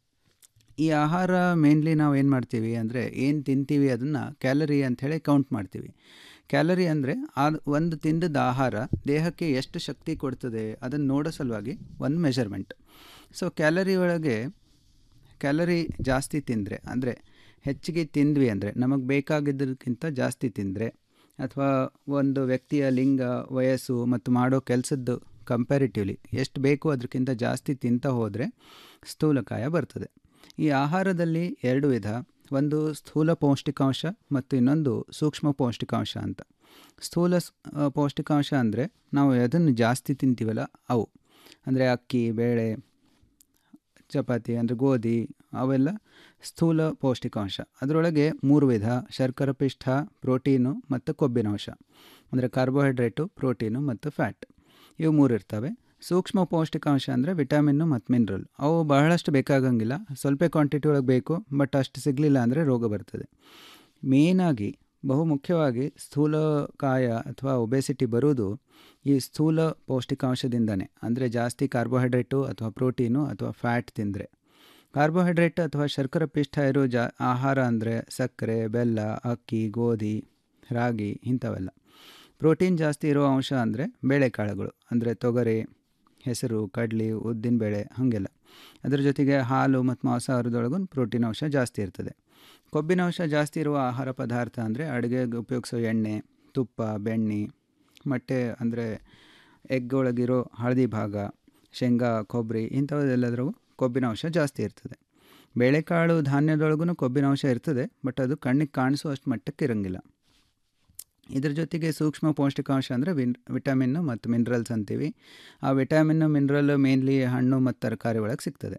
Speaker 1: ಈ ಆಹಾರ ಮೇನ್ಲಿ ನಾವು ಏನು ಮಾಡ್ತೀವಿ ಅಂದರೆ ಏನು ತಿಂತೀವಿ ಅದನ್ನು ಕ್ಯಾಲರಿ ಅಂಥೇಳಿ ಕೌಂಟ್ ಮಾಡ್ತೀವಿ ಕ್ಯಾಲರಿ ಅಂದರೆ ಆ ಒಂದು ತಿಂದದ ಆಹಾರ ದೇಹಕ್ಕೆ ಎಷ್ಟು ಶಕ್ತಿ ಕೊಡ್ತದೆ ಅದನ್ನು ನೋಡೋ ಸಲುವಾಗಿ ಒಂದು ಮೆಷರ್ಮೆಂಟ್ ಸೊ ಕ್ಯಾಲರಿ ಒಳಗೆ ಕ್ಯಾಲರಿ ಜಾಸ್ತಿ ತಿಂದರೆ ಅಂದರೆ ಹೆಚ್ಚಿಗೆ ತಿಂದ್ವಿ ಅಂದರೆ ನಮಗೆ ಬೇಕಾಗಿದ್ದಕ್ಕಿಂತ ಜಾಸ್ತಿ ತಿಂದರೆ ಅಥವಾ ಒಂದು ವ್ಯಕ್ತಿಯ ಲಿಂಗ ವಯಸ್ಸು ಮತ್ತು ಮಾಡೋ ಕೆಲಸದ್ದು ಕಂಪ್ಯಾರಿಟಿವ್ಲಿ ಎಷ್ಟು ಬೇಕು ಅದಕ್ಕಿಂತ ಜಾಸ್ತಿ ತಿಂತ ಹೋದರೆ ಸ್ಥೂಲಕಾಯ ಬರ್ತದೆ ಈ ಆಹಾರದಲ್ಲಿ ಎರಡು ವಿಧ ಒಂದು ಸ್ಥೂಲ ಪೌಷ್ಟಿಕಾಂಶ ಮತ್ತು ಇನ್ನೊಂದು ಸೂಕ್ಷ್ಮ ಪೌಷ್ಟಿಕಾಂಶ ಅಂತ ಸ್ಥೂಲ ಪೌಷ್ಟಿಕಾಂಶ ಅಂದರೆ ನಾವು ಅದನ್ನು ಜಾಸ್ತಿ ತಿಂತೀವಲ್ಲ ಅವು ಅಂದರೆ ಅಕ್ಕಿ ಬೇಳೆ ಚಪಾತಿ ಅಂದರೆ ಗೋಧಿ ಅವೆಲ್ಲ ಸ್ಥೂಲ ಪೌಷ್ಟಿಕಾಂಶ ಅದರೊಳಗೆ ಮೂರು ವಿಧ ಶರ್ಕರ ಪಿಷ್ಟ ಪ್ರೋಟೀನು ಮತ್ತು ಕೊಬ್ಬಿನಾಂಶ ಅಂದರೆ ಕಾರ್ಬೋಹೈಡ್ರೇಟು ಪ್ರೋಟೀನು ಮತ್ತು ಫ್ಯಾಟ್ ಇವು ಮೂರು ಇರ್ತವೆ ಸೂಕ್ಷ್ಮ ಪೌಷ್ಟಿಕಾಂಶ ಅಂದರೆ ವಿಟಮಿನ್ನು ಮತ್ತು ಮಿನರಲ್ ಅವು ಬಹಳಷ್ಟು ಬೇಕಾಗಂಗಿಲ್ಲ ಸ್ವಲ್ಪ ಕ್ವಾಂಟಿಟಿ ಒಳಗೆ ಬೇಕು ಬಟ್ ಅಷ್ಟು ಸಿಗಲಿಲ್ಲ ಅಂದರೆ ರೋಗ ಬರ್ತದೆ ಮೇಯ್ನಾಗಿ ಬಹು ಮುಖ್ಯವಾಗಿ ಸ್ಥೂಲಕಾಯ ಅಥವಾ ಒಬೆಸಿಟಿ ಬರುವುದು ಈ ಸ್ಥೂಲ ಪೌಷ್ಟಿಕಾಂಶದಿಂದನೇ ಅಂದರೆ ಜಾಸ್ತಿ ಕಾರ್ಬೋಹೈಡ್ರೇಟು ಅಥವಾ ಪ್ರೋಟೀನು ಅಥವಾ ಫ್ಯಾಟ್ ತಿಂದರೆ ಕಾರ್ಬೋಹೈಡ್ರೇಟ್ ಅಥವಾ ಶರ್ಕರ ಪಿಷ್ಟ ಇರೋ ಜಾ ಆಹಾರ ಅಂದರೆ ಸಕ್ಕರೆ ಬೆಲ್ಲ ಅಕ್ಕಿ ಗೋಧಿ ರಾಗಿ ಇಂಥವೆಲ್ಲ ಪ್ರೋಟೀನ್ ಜಾಸ್ತಿ ಇರೋ ಅಂಶ ಅಂದರೆ ಬೇಳೆಕಾಳುಗಳು ಅಂದರೆ ತೊಗರಿ ಹೆಸರು ಕಡ್ಲಿ ಉದ್ದಿನಬೇಳೆ ಹಾಗೆಲ್ಲ ಅದರ ಜೊತೆಗೆ ಹಾಲು ಮತ್ತು ಮಾಂಸಾಹಾರದೊಳಗೂ ಪ್ರೋಟೀನ್ ಅಂಶ ಜಾಸ್ತಿ ಇರ್ತದೆ ಕೊಬ್ಬಿನ ಅಂಶ ಜಾಸ್ತಿ ಇರುವ ಆಹಾರ ಪದಾರ್ಥ ಅಂದರೆ ಅಡುಗೆಗೆ ಉಪಯೋಗಿಸೋ ಎಣ್ಣೆ ತುಪ್ಪ ಬೆಣ್ಣೆ ಮೊಟ್ಟೆ ಅಂದರೆ ಎಗ್ ಒಳಗಿರೋ ಹಳದಿ ಭಾಗ ಶೇಂಗಾ ಕೊಬ್ಬರಿ ಇಂಥವೆಲ್ಲದ್ರಾಗೂ ಕೊಬ್ಬಿನ ಅಂಶ ಜಾಸ್ತಿ ಇರ್ತದೆ ಬೇಳೆಕಾಳು ಧಾನ್ಯದೊಳಗೂ ಕೊಬ್ಬಿನ ಅಂಶ ಇರ್ತದೆ ಬಟ್ ಅದು ಕಣ್ಣಿಗೆ ಕಾಣಿಸುವಷ್ಟು ಮಟ್ಟಕ್ಕೆ ಇರೋಂಗಿಲ್ಲ ಇದ್ರ ಜೊತೆಗೆ ಸೂಕ್ಷ್ಮ ಪೌಷ್ಟಿಕಾಂಶ ಅಂದರೆ ವಿನ್ ವಿಟಮಿನ್ನು ಮತ್ತು ಮಿನರಲ್ಸ್ ಅಂತೀವಿ ಆ ವಿಟಮಿನ್ನು ಮಿನರಲ್ ಮೇನ್ಲಿ ಹಣ್ಣು ಮತ್ತು ತರಕಾರಿ ಒಳಗೆ ಸಿಗ್ತದೆ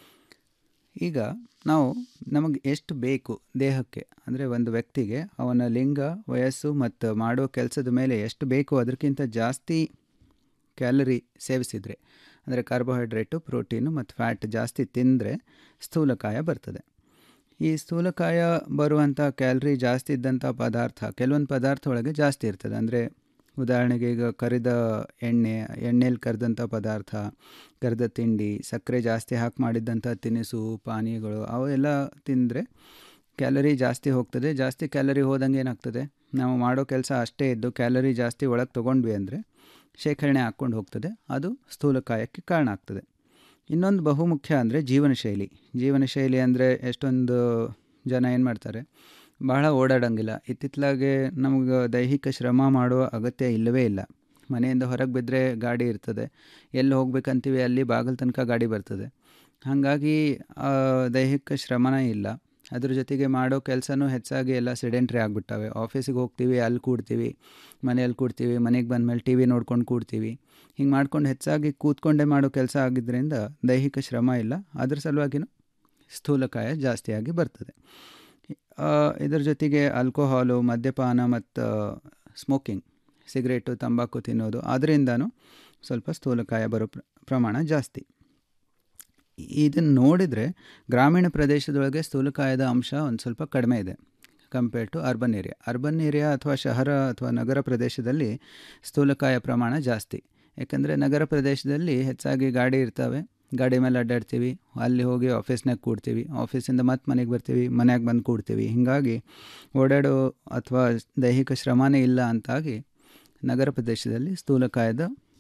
Speaker 1: ಈಗ ನಾವು ನಮಗೆ ಎಷ್ಟು ಬೇಕು ದೇಹಕ್ಕೆ ಅಂದರೆ ಒಂದು ವ್ಯಕ್ತಿಗೆ ಅವನ ಲಿಂಗ ವಯಸ್ಸು ಮತ್ತು ಮಾಡೋ ಕೆಲಸದ ಮೇಲೆ ಎಷ್ಟು ಬೇಕು ಅದಕ್ಕಿಂತ ಜಾಸ್ತಿ ಕ್ಯಾಲರಿ ಸೇವಿಸಿದರೆ ಅಂದರೆ ಕಾರ್ಬೋಹೈಡ್ರೇಟು ಪ್ರೋಟೀನು ಮತ್ತು ಫ್ಯಾಟ್ ಜಾಸ್ತಿ ತಿಂದರೆ ಸ್ಥೂಲಕಾಯ ಬರ್ತದೆ ಈ ಸ್ಥೂಲಕಾಯ ಬರುವಂಥ ಕ್ಯಾಲರಿ ಜಾಸ್ತಿ ಇದ್ದಂಥ ಪದಾರ್ಥ ಕೆಲವೊಂದು ಪದಾರ್ಥ ಒಳಗೆ ಜಾಸ್ತಿ ಇರ್ತದೆ ಅಂದರೆ ಉದಾಹರಣೆಗೆ ಈಗ ಕರಿದ ಎಣ್ಣೆ ಎಣ್ಣೆಯಲ್ಲಿ ಕರೆದಂಥ ಪದಾರ್ಥ ಕರೆದ ತಿಂಡಿ ಸಕ್ಕರೆ ಜಾಸ್ತಿ ಹಾಕಿ ಮಾಡಿದ್ದಂಥ ತಿನಿಸು ಪಾನೀಯಗಳು ಅವೆಲ್ಲ ತಿಂದರೆ ಕ್ಯಾಲರಿ ಜಾಸ್ತಿ ಹೋಗ್ತದೆ ಜಾಸ್ತಿ ಕ್ಯಾಲರಿ ಹೋದಂಗೆ ಏನಾಗ್ತದೆ ನಾವು ಮಾಡೋ ಕೆಲಸ ಅಷ್ಟೇ ಇದ್ದು ಕ್ಯಾಲರಿ ಜಾಸ್ತಿ ಒಳಗೆ ತೊಗೊಂಡ್ವಿ ಅಂದರೆ ಶೇಖರಣೆ ಹಾಕ್ಕೊಂಡು ಹೋಗ್ತದೆ ಅದು ಸ್ಥೂಲಕಾಯಕ್ಕೆ ಕಾರಣ ಆಗ್ತದೆ ಇನ್ನೊಂದು ಬಹುಮುಖ್ಯ ಅಂದರೆ ಜೀವನ ಶೈಲಿ ಜೀವನ ಶೈಲಿ ಅಂದರೆ ಎಷ್ಟೊಂದು ಜನ ಏನು ಮಾಡ್ತಾರೆ ಬಹಳ ಓಡಾಡೋಂಗಿಲ್ಲ ಇತ್ತಿತ್ತಲಾಗೆ ನಮಗೆ ದೈಹಿಕ ಶ್ರಮ ಮಾಡುವ ಅಗತ್ಯ ಇಲ್ಲವೇ ಇಲ್ಲ ಮನೆಯಿಂದ ಹೊರಗೆ ಬಿದ್ದರೆ ಗಾಡಿ ಇರ್ತದೆ ಎಲ್ಲಿ ಹೋಗ್ಬೇಕಂತೀವಿ ಅಲ್ಲಿ ಬಾಗಿಲು ತನಕ ಗಾಡಿ ಬರ್ತದೆ ಹಾಗಾಗಿ ದೈಹಿಕ ಶ್ರಮನೇ ಇಲ್ಲ ಅದ್ರ ಜೊತೆಗೆ ಮಾಡೋ ಕೆಲಸನೂ ಹೆಚ್ಚಾಗಿ ಎಲ್ಲ ಸಿಡೆಂಟ್ರಿ ಆಗಿಬಿಟ್ಟವೆ ಆಫೀಸಿಗೆ ಹೋಗ್ತೀವಿ ಅಲ್ಲಿ ಕೂಡ್ತೀವಿ ಮನೆಯಲ್ಲಿ ಕೂಡ್ತೀವಿ ಮನೆಗೆ ಬಂದಮೇಲೆ ಟಿ ವಿ ನೋಡ್ಕೊಂಡು ಕೂಡ್ತೀವಿ ಹಿಂಗೆ ಮಾಡ್ಕೊಂಡು ಹೆಚ್ಚಾಗಿ ಕೂತ್ಕೊಂಡೇ ಮಾಡೋ ಕೆಲಸ ಆಗಿದ್ದರಿಂದ ದೈಹಿಕ ಶ್ರಮ ಇಲ್ಲ ಅದ್ರ ಸಲುವಾಗಿನೂ ಸ್ಥೂಲಕಾಯ ಜಾಸ್ತಿಯಾಗಿ ಬರ್ತದೆ ಇದರ ಜೊತೆಗೆ ಆಲ್ಕೋಹಾಲು ಮದ್ಯಪಾನ ಮತ್ತು ಸ್ಮೋಕಿಂಗ್ ಸಿಗರೇಟು ತಂಬಾಕು ತಿನ್ನೋದು ಅದರಿಂದನೂ ಸ್ವಲ್ಪ ಸ್ಥೂಲಕಾಯ ಬರೋ ಪ್ರಮಾಣ ಜಾಸ್ತಿ ಇದನ್ನು ನೋಡಿದರೆ ಗ್ರಾಮೀಣ ಪ್ರದೇಶದೊಳಗೆ ಸ್ಥೂಲಕಾಯದ ಅಂಶ ಒಂದು ಸ್ವಲ್ಪ ಕಡಿಮೆ ಇದೆ compare to urban area urban area ಅಥವಾ ಶಹರ ಅಥವಾ ನಗರ ಪ್ರದೇಶದಲ್ಲಿ ಸ್ಥೂಲಕಾಯ ಪ್ರಮಾಣ ಜಾಸ್ತಿ ಯಾಕಂದರೆ ನಗರ ಪ್ರದೇಶದಲ್ಲಿ ಹೆಚ್ಚಾಗಿ ಗಾಡಿ ಇರ್ತವೆ ಗಾಡಿ ಮೇಲೆ ಅಡ್ಡಾಡ್ತೀವಿ ಅಲ್ಲಿ ಹೋಗಿ ಆಫೀಸ್ನಾಗ ಕೂಡ್ತೀವಿ ಆಫೀಸಿಂದ ಮತ್ತೆ ಮನೆಗೆ ಬರ್ತೀವಿ ಮನೆಯಾಗ ಬಂದು ಕೂಡ್ತೀವಿ ಹೀಗಾಗಿ ಓಡಾಡೋ ಅಥವಾ ದೈಹಿಕ ಶ್ರಮನೇ ಇಲ್ಲ ಅಂತಾಗಿ ನಗರ ಪ್ರದೇಶದಲ್ಲಿ ಸ್ಥೂಲಕಾಯದ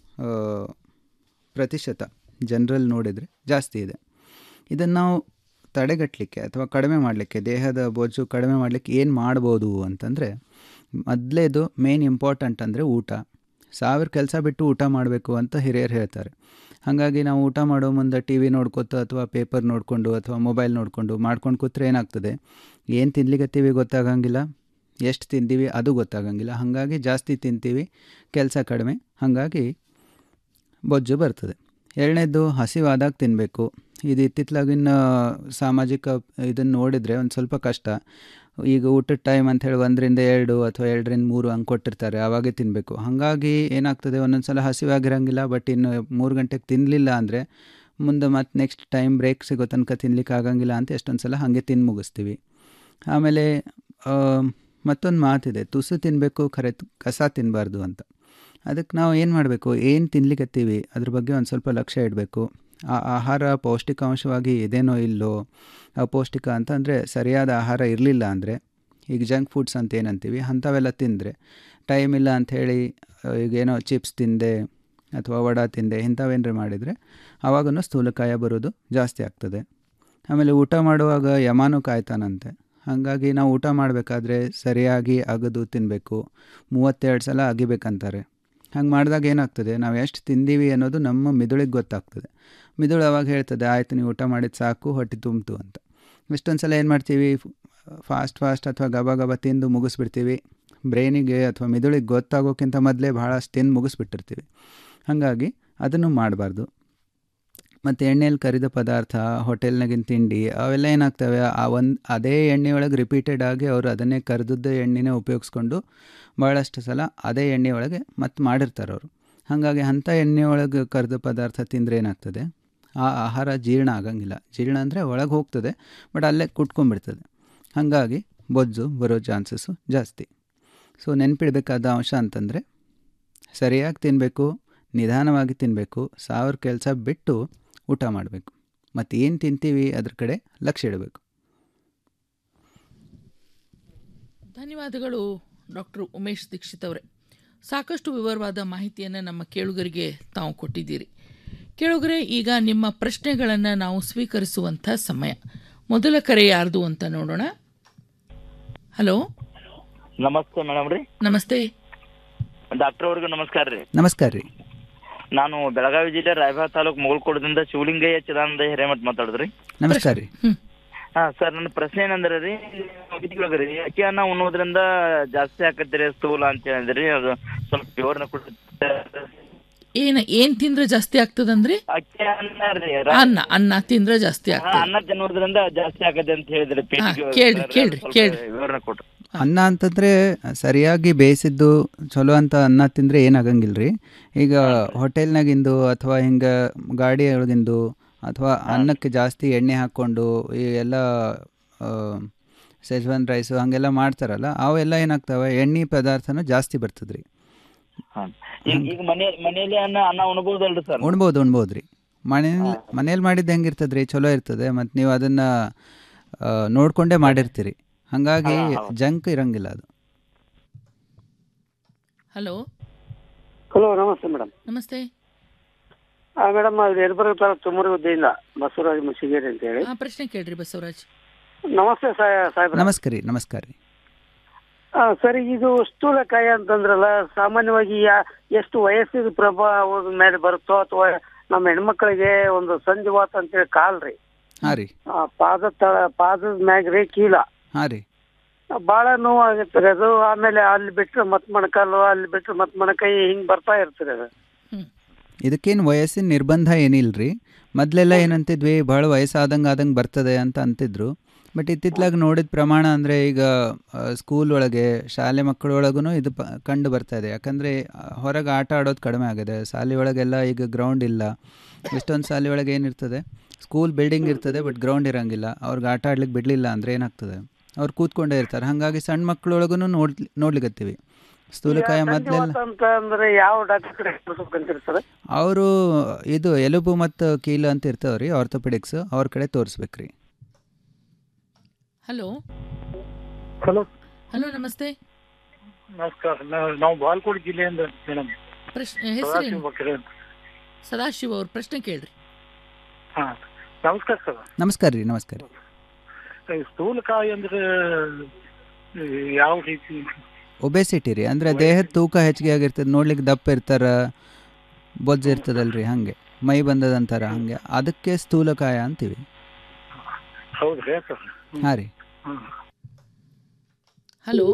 Speaker 1: ಪ್ರತಿಶತ ಜನರಲ್ಲಿ ನೋಡಿದರೆ ಜಾಸ್ತಿ ಇದೆ ಇದನ್ನು ನಾವು ತಡೆಗಟ್ಟಲಿಕ್ಕೆ ಅಥವಾ ಕಡಿಮೆ ಮಾಡಲಿಕ್ಕೆ ದೇಹದ ಬೊಜ್ಜು ಕಡಿಮೆ ಮಾಡಲಿಕ್ಕೆ ಏನು ಮಾಡ್ಬೋದು ಅಂತಂದರೆ ಮೊದಲೇದು ಮೇನ್ ಇಂಪಾರ್ಟೆಂಟ್ ಅಂದರೆ ಊಟ ಸಾವಿರ ಕೆಲಸ ಬಿಟ್ಟು ಊಟ ಮಾಡಬೇಕು ಅಂತ ಹಿರಿಯರು ಹೇಳ್ತಾರೆ ಹಾಗಾಗಿ ನಾವು ಊಟ ಮಾಡೋ ಮುಂದೆ ಟಿ ವಿ ನೋಡ್ಕೊತ ಅಥವಾ ಪೇಪರ್ ನೋಡಿಕೊಂಡು ಅಥವಾ ಮೊಬೈಲ್ ನೋಡಿಕೊಂಡು ಮಾಡ್ಕೊಂಡು ಕೂತ್ರೆ ಏನಾಗ್ತದೆ ಏನು ತಿನ್ಲಿಕ್ಕತ್ತೀವಿ ಗೊತ್ತಾಗಂಗಿಲ್ಲ ಎಷ್ಟು ತಿಂತೀವಿ ಅದು ಗೊತ್ತಾಗಂಗಿಲ್ಲ ಹಾಗಾಗಿ ಜಾಸ್ತಿ ತಿಂತೀವಿ ಕೆಲಸ ಕಡಿಮೆ ಹಾಗಾಗಿ ಬೊಜ್ಜು ಬರ್ತದೆ ಎರಡನೇದು ಹಸಿವಾದಾಗ ತಿನ್ನಬೇಕು ಇದು ಇತ್ತಿತ್ತಲಾಗಿನ ಸಾಮಾಜಿಕ ಇದನ್ನು ನೋಡಿದರೆ ಒಂದು ಸ್ವಲ್ಪ ಕಷ್ಟ ಈಗ ಊಟದ ಟೈಮ್ ಅಂತ ಹೇಳಿ ಒಂದರಿಂದ ಎರಡು ಅಥವಾ ಎರಡರಿಂದ ಮೂರು ಹಂಗೆ ಕೊಟ್ಟಿರ್ತಾರೆ ಆವಾಗೇ ತಿನ್ನಬೇಕು ಹಾಗಾಗಿ ಏನಾಗ್ತದೆ ಒಂದೊಂದು ಸಲ ಹಸಿವಾಗಿರಂಗಿಲ್ಲ ಬಟ್ ಇನ್ನು ಮೂರು ಗಂಟೆಗೆ ತಿನ್ನಲಿಲ್ಲ ಅಂದರೆ ಮುಂದೆ ಮತ್ತು ನೆಕ್ಸ್ಟ್ ಟೈಮ್ ಬ್ರೇಕ್ ಸಿಗೋ ತನಕ ತಿನ್ಲಿಕ್ಕೆ ಆಗಂಗಿಲ್ಲ ಅಂತ ಎಷ್ಟೊಂದು ಸಲ ಹಾಗೆ ತಿಂದು ಮುಗಿಸ್ತೀವಿ ಆಮೇಲೆ ಮತ್ತೊಂದು ಮಾತಿದೆ ತುಸು ತಿನ್ನಬೇಕು ಖರೆ ಕಸ ತಿನ್ನಬಾರ್ದು ಅಂತ ಅದಕ್ಕೆ ನಾವು ಏನು ಮಾಡಬೇಕು ಏನು ತಿನ್ಲಿಕ್ಕತ್ತೀವಿ ಅದ್ರ ಬಗ್ಗೆ ಒಂದು ಸ್ವಲ್ಪ ಲಕ್ಷ್ಯ ಇಡಬೇಕು ಆ ಆಹಾರ ಪೌಷ್ಟಿಕಾಂಶವಾಗಿ ಇದೇನೋ ಇಲ್ಲೋ ಅಪೌಷ್ಟಿಕ ಅಂತ ಅಂದರೆ ಸರಿಯಾದ ಆಹಾರ ಇರಲಿಲ್ಲ ಅಂದರೆ ಈಗ ಜಂಕ್ ಫುಡ್ಸ್ ಅಂತ ಏನಂತೀವಿ ಅಂಥವೆಲ್ಲ ತಿಂದರೆ ಟೈಮ್ ಇಲ್ಲ ಅಂಥೇಳಿ ಈಗೇನೋ ಚಿಪ್ಸ್ ತಿಂದೆ ಅಥವಾ ವಡ ತಿಂದೆ ಇಂಥವೇನರ ಮಾಡಿದರೆ ಆವಾಗೂ ಸ್ಥೂಲಕಾಯ ಬರೋದು ಜಾಸ್ತಿ ಆಗ್ತದೆ ಆಮೇಲೆ ಊಟ ಮಾಡುವಾಗ ಯಮಾನು ಕಾಯ್ತಾನಂತೆ ಹಾಗಾಗಿ ನಾವು ಊಟ ಮಾಡಬೇಕಾದ್ರೆ ಸರಿಯಾಗಿ ಅಗದು ತಿನ್ನಬೇಕು ಮೂವತ್ತೆರಡು ಸಲ ಅಗಿಬೇಕಂತಾರೆ ಹಂಗೆ ಮಾಡಿದಾಗ ಏನಾಗ್ತದೆ ನಾವು ಎಷ್ಟು ತಿಂದೀವಿ ಅನ್ನೋದು ನಮ್ಮ ಮಿದುಳಿಗೆ ಗೊತ್ತಾಗ್ತದೆ ಮಿದುಳು ಅವಾಗ ಹೇಳ್ತದೆ ಆಯಿತು ನೀವು ಊಟ ಮಾಡಿದ್ದು ಸಾಕು ಹೊಟ್ಟೆ ತುಂಬಿತು ಅಂತ ಇಷ್ಟೊಂದು ಸಲ ಏನು ಮಾಡ್ತೀವಿ ಫಾಸ್ಟ್ ಫಾಸ್ಟ್ ಅಥವಾ ಗಬ ಗಬ ತಿಂದು ಮುಗಿಸ್ಬಿಡ್ತೀವಿ ಬ್ರೈನಿಗೆ ಅಥವಾ ಮಿದುಳಿಗೆ ಗೊತ್ತಾಗೋಕ್ಕಿಂತ ಮೊದಲೇ ಭಾಳಷ್ಟು ತಿಂದು ಮುಗಿಸ್ಬಿಟ್ಟಿರ್ತೀವಿ ಹಾಗಾಗಿ ಅದನ್ನು ಮಾಡಬಾರ್ದು ಮತ್ತು ಎಣ್ಣೆಯಲ್ಲಿ ಕರಿದ ಪದಾರ್ಥ ಹೋಟೆಲ್ನಾಗಿನ ತಿಂಡಿ ಅವೆಲ್ಲ ಏನಾಗ್ತವೆ ಆ ಒಂದು ಅದೇ ಎಣ್ಣೆ ಒಳಗೆ ರಿಪೀಟೆಡ್ ಆಗಿ ಅವರು ಅದನ್ನೇ ಕರೆದದ್ದು ಎಣ್ಣೆನೇ ಉಪಯೋಗಿಸ್ಕೊಂಡು ಭಾಳಷ್ಟು ಸಲ ಅದೇ ಎಣ್ಣೆ ಒಳಗೆ ಮತ್ತೆ ಮಾಡಿರ್ತಾರೆ ಅವರು ಹಾಗಾಗಿ ಅಂಥ ಎಣ್ಣೆ ಒಳಗೆ ಕರೆದ ಪದಾರ್ಥ ತಿಂದರೆ ಏನಾಗ್ತದೆ ಆ ಆಹಾರ ಜೀರ್ಣ ಆಗಂಗಿಲ್ಲ ಜೀರ್ಣ ಅಂದರೆ ಒಳಗೆ ಹೋಗ್ತದೆ ಬಟ್ ಅಲ್ಲೇ ಕುಟ್ಕೊಂಡ್ಬಿಡ್ತದೆ ಹಾಗಾಗಿ ಬೊಜ್ಜು ಬರೋ ಚಾನ್ಸಸ್ಸು ಜಾಸ್ತಿ ಸೊ ನೆನಪಿಡಬೇಕಾದ ಅಂಶ ಅಂತಂದರೆ ಸರಿಯಾಗಿ ತಿನ್ನಬೇಕು ನಿಧಾನವಾಗಿ ತಿನ್ನಬೇಕು ಸಾವಿರ ಕೆಲಸ ಬಿಟ್ಟು ಊಟ ಮಾಡಬೇಕು ಮತ್ತು ಏನು ತಿಂತೀವಿ ಅದ್ರ ಕಡೆ ಲಕ್ಷ್ಯ ಇಡಬೇಕು
Speaker 21: ಧನ್ಯವಾದಗಳು ಡಾಕ್ಟರ್ ಉಮೇಶ್ ದೀಕ್ಷಿತ್ ಅವರೇ ಸಾಕಷ್ಟು ವಿವರವಾದ ಮಾಹಿತಿಯನ್ನು ನಮ್ಮ ಕೇಳುಗರಿಗೆ ತಾವು ಕೊಟ್ಟಿದ್ದೀರಿ ಕೇಳುಗರೆ ಈಗ ನಿಮ್ಮ ಪ್ರಶ್ನೆಗಳನ್ನು ನಾವು ಸ್ವೀಕರಿಸುವಂಥ ಸಮಯ ಮೊದಲ ಕರೆ ಯಾರ್ದು ಅಂತ ನೋಡೋಣ ಹಲೋ
Speaker 4: ನಮಸ್ತೆ ಮೇಡಮ್ ರೀ
Speaker 21: ನಮಸ್ತೆ
Speaker 4: ಡಾಕ್ಟರ್ ಅವ್ರಿಗೂ ನಮಸ್ಕಾರ ರೀ
Speaker 1: ನಮಸ್ಕಾರ ರೀ
Speaker 4: ನಾನು ಬೆಳಗಾವಿ ಜಿಲ್ಲೆ ರಾಯಬಾಗ ತಾಲೂಕು ಮುಗಲ್ಕೋಟದಿಂದ ಶಿವಲಿಂಗಯ್ಯ ಚಿದಾನಂದ ಹಿರೇಮಠ್ ಮಾತಾಡಿದ್ರಿ
Speaker 1: ನಮಸ್ಕಾರ ರೀ
Speaker 4: ಹಾ ಸರ್ ನನ್ನ ಪ್ರಶ್ನೆ ಏನಂದ್ರೆ ರೀ ರೀ ಅಕ್ಕಿ ಅನ್ನ ಉಣ್ಣೋದ್ರಿಂದ ಜಾಸ್ತಿ ಆಕತ್ತೀರಿ ಸ್ಥೂಲ ಅಂತ ಹೇಳಿದ್ರಿ ಅದು ಸ್ವಲ್ಪ ವಿವರಣೆ ಕೊಡ್ತೀರಾ?
Speaker 21: ಏನು ಏನು ತಿಂದ್ರೆ ಜಾಸ್ತಿ ಆಗ್ತದಂದ್ರಿ
Speaker 4: ಅಕ್ಕಿ ಅನ್ನ ರೀ
Speaker 21: ಅನ್ನ ಅನ್ನ ತಿಂದ್ರೆ ಜಾಸ್ತಿ
Speaker 4: ಹಾ,
Speaker 21: ಆಗ್ತದೆ
Speaker 4: ಅನ್ನ ತಿನ್ನೋದ್ರಿಂದ ಜಾಸ್ತಿ ಆಗತ್ತೆ ಅಂತ ಹೇಳಿದ್ರಿ ಪೇಟಿಗೆ
Speaker 21: ಕೇಳ್ರಿ,
Speaker 4: ಸರ್,
Speaker 21: ಕೇಳ್ರಿ,
Speaker 4: ಸ್ವಲ್ಪ
Speaker 21: ಕೇಳ್ರಿ.
Speaker 4: ವಿವರಣೆ ಕೊಟ್ರಿ
Speaker 1: ಅನ್ನ ಅಂತಂದರೆ ಸರಿಯಾಗಿ ಬೇಯಿಸಿದ್ದು ಚಲೋ ಅಂತ ಅನ್ನ ತಿಂದರೆ ಏನಾಗಂಗಿಲ್ಲ ರೀ ಈಗ ಹೋಟೆಲ್ನಾಗಿಂದು ಅಥವಾ ಹಿಂಗೆ ಗಾಡಿ ಒಳಗಿಂದು ಅಥವಾ ಅನ್ನಕ್ಕೆ ಜಾಸ್ತಿ ಎಣ್ಣೆ ಹಾಕ್ಕೊಂಡು ಈ ಎಲ್ಲ ಸೆಜ್ವಾನ್ ರೈಸು ಹಾಗೆಲ್ಲ ಮಾಡ್ತಾರಲ್ಲ ಅವೆಲ್ಲ ಏನಾಗ್ತವೆ ಎಣ್ಣೆ ಪದಾರ್ಥನೂ ಜಾಸ್ತಿ ಬರ್ತದೆ ರೀ
Speaker 4: ಈಗ ಈಗ ಮನೆ ಮನೆಯಲ್ಲಿ ಅನ್ನ ಅನ್ನ ಉಣ್ಬೋದಲ್ರಿ ಸರ್
Speaker 1: ಉಣ್ಬೋದು ಉಣ್ಬೋದು ರೀ ಮನೇಲಿ ಮನೇಲಿ ಮಾಡಿದ್ದು ಹೆಂಗೆ ಇರ್ತದೆ ರೀ ಚಲೋ ಇರ್ತದೆ ಮತ್ತು ನೀವು ಅದನ್ನು ನೋಡಿಕೊಂಡೇ ಮಾಡಿರ್ತೀರಿ ಹಾಗಾಗಿ ಜಂಕ್ ಇರಂಗಿಲ್ಲ ಅದು
Speaker 21: ಹಲೋ
Speaker 22: ಹಲೋ ನಮಸ್ತೆ ಮೇಡಮ್
Speaker 21: ನಮಸ್ತೆ
Speaker 22: ಮೇಡಮ್ ಅದು ಯಲಬುರ್ಗ ತಾಲೂಕು ತುಮೂರು ಹುದ್ದೆಯಿಂದ ಬಸವರಾಜ್ ಮುಸಿಗೇರಿ ಅಂತ ಹೇಳಿ
Speaker 21: ಆ ಪ್ರಶ್ನೆ ಕೇಳ್ರಿ ಬಸವರಾಜ್
Speaker 22: ನಮಸ್ತೆ ಸಾಹೇಬ್ ಸಾಹೇಬ್ರ
Speaker 1: ನಮಸ್ಕಾರ ರೀ ನಮಸ್ಕಾರ ರೀ
Speaker 22: ಆ, ಸರಿ ಇದು ಸ್ಥೂಲಕಾಯ ಅಂತಂದ್ರಲ್ಲ ಸಾಮಾನ್ಯವಾಗಿ ಯಾ- ಎಷ್ಟು ವಯಸ್ಸಿನ ಪ್ರಭಾವದ ಮೇಲೆ ಬರುತ್ತೋ ಅಥವಾ ನಮ್ಮ ಹೆಣ್ಮಕ್ಳಿಗೆ ಒಂದು ಸಂಧಿವಾತ ಅಂತೇಳಿ ಕಾಲ್ರಿ
Speaker 1: ಹಾಂ ರೀ
Speaker 22: ಆ, ಪಾದ ತಳ ಪಾದದ ಮ್ಯಾಗ ರೀ ಕೀಲ
Speaker 1: ಹಾಂ ರೀ
Speaker 22: ಬಹಳ ನೋವು ಆಗತ್ತೆ ಅದು ಆಮೇಲೆ ಅಲ್ಲಿ ಬಿಟ್ರೆ ಮತ್ ಮೊಣಕಾಲು ಅಲ್ಲಿ ಬಿಟ್ರೆ ಮತ್ ಮೊಣಕೈ ಹಿಂಗ್ ಬರ್ತಾ ಇರ್ತದೆ ಅದು
Speaker 1: ಇದಕ್ಕೇನು ವಯಸ್ಸಿನ ನಿರ್ಬಂಧ ಏನಿಲ್ಲ ರೀ ಮೊದಲೆಲ್ಲ ಏನಂತಿದ್ವಿ ಭಾಳ ವಯಸ್ಸಾದಂಗೆ ಆದಂಗೆ ಬರ್ತದೆ ಅಂತ ಅಂತಿದ್ರು ಬಟ್ ಇತ್ತಿತ್ಲಾಗ ನೋಡಿದ ಪ್ರಮಾಣ ಅಂದರೆ ಈಗ ಸ್ಕೂಲ್ ಒಳಗೆ ಶಾಲೆ ಮಕ್ಕಳೊಳಗೂ ಇದು ಪ ಕಂಡು ಬರ್ತಾ ಇದೆ ಯಾಕಂದರೆ ಹೊರಗೆ ಆಟ ಆಡೋದು ಕಡಿಮೆ ಆಗಿದೆ ಶಾಲೆ ಒಳಗೆಲ್ಲ ಈಗ ಗ್ರೌಂಡ್ ಇಲ್ಲ ಎಷ್ಟೊಂದು ಶಾಲೆ ಒಳಗೆ ಏನಿರ್ತದೆ ಸ್ಕೂಲ್ ಬಿಲ್ಡಿಂಗ್ ಇರ್ತದೆ ಬಟ್ ಗ್ರೌಂಡ್ ಇರೋಂಗಿಲ್ಲ ಅವ್ರಿಗೆ ಆಟ ಆಡ್ಲಿಕ್ಕೆ ಬಿಡಲಿಲ್ಲ ಅಂದರೆ ಏನಾಗ್ತದೆ ಅವ್ರು ಕೂತ್ಕೊಂಡೇ ಇರ್ತಾರೆ ಹಾಗಾಗಿ ಸಣ್ಣ ಮಕ್ಕಳೊಳಗೂ ನೋಡ್ ನೋಡ್ಲಿಕತ್ತೀವಿ ಸ್ಥೂಲಕಾಯ ಮೊದಲೆಲ್ಲ
Speaker 22: ಸಂಧಿವಾತ ಅಂತ ಅಂದ್ರೆ ಯಾವ ಡಾಕ್ಟರ್ ಕಡೆ ತೋರಿಸ್ಬೇಕಂತೀರಿ ಸರ್
Speaker 1: ಅವರು ಇದು ಎಲುಬು ಮತ್ತು ಕೀಲು ಅಂತ ಇರ್ತಾವೆ ರೀ ಆರ್ಥೋಪೆಡಿಕ್ಸ್ ಅವ್ರ ಕಡೆ ತೋರಿಸ್ಬೇಕು ರೀ
Speaker 21: ಹಲೋ
Speaker 22: ಹಲೋ
Speaker 21: ಹಲೋ ನಮಸ್ತೆ
Speaker 22: ನಮಸ್ಕಾರ ನಾವು ಬಾಲ್ಕೋಟ್ ಜಿಲ್ಲೆಯಿಂದ ಮೇಡಮ್
Speaker 21: ಪ್ರಶ್ನೆ ಹೆಸರೇನು ಸದಾಶಿವ ಅವ್ರ ಪ್ರಶ್ನೆ ಕೇಳ್ರಿ
Speaker 22: ಹಾ ನಮಸ್ಕಾರ ಸರ್
Speaker 1: ನಮಸ್ಕಾರ ರೀ ನಮಸ್ಕಾರ ರೀ
Speaker 22: ಸ್ಥೂಲಕಾಯ ಅಂದ್ರೆ ಯಾವ ರೀತಿ
Speaker 1: ಒಬೆಸಿಟಿ ರೀ ಅಂದರೆ ದೇಹದ ತೂಕ ಹೆಚ್ಚಿಗೆ ಆಗಿರ್ತದೆ ನೋಡ್ಲಿಕ್ಕೆ ದಪ್ಪ ಇರ್ತಾರ ಬೊಜ್ಜು ಇರ್ತದಲ್ರಿ ಹಾಗೆ ಮೈ ಬಂದದಂತಾರ ಹಾಗೆ ಅದಕ್ಕೆ ಸ್ಥೂಲಕಾಯ ಅಂತೀವಿ
Speaker 22: ಹೌದ್ರಿ ಸರ್
Speaker 1: ಹಾಂ ರೀ
Speaker 21: ಹಲೋ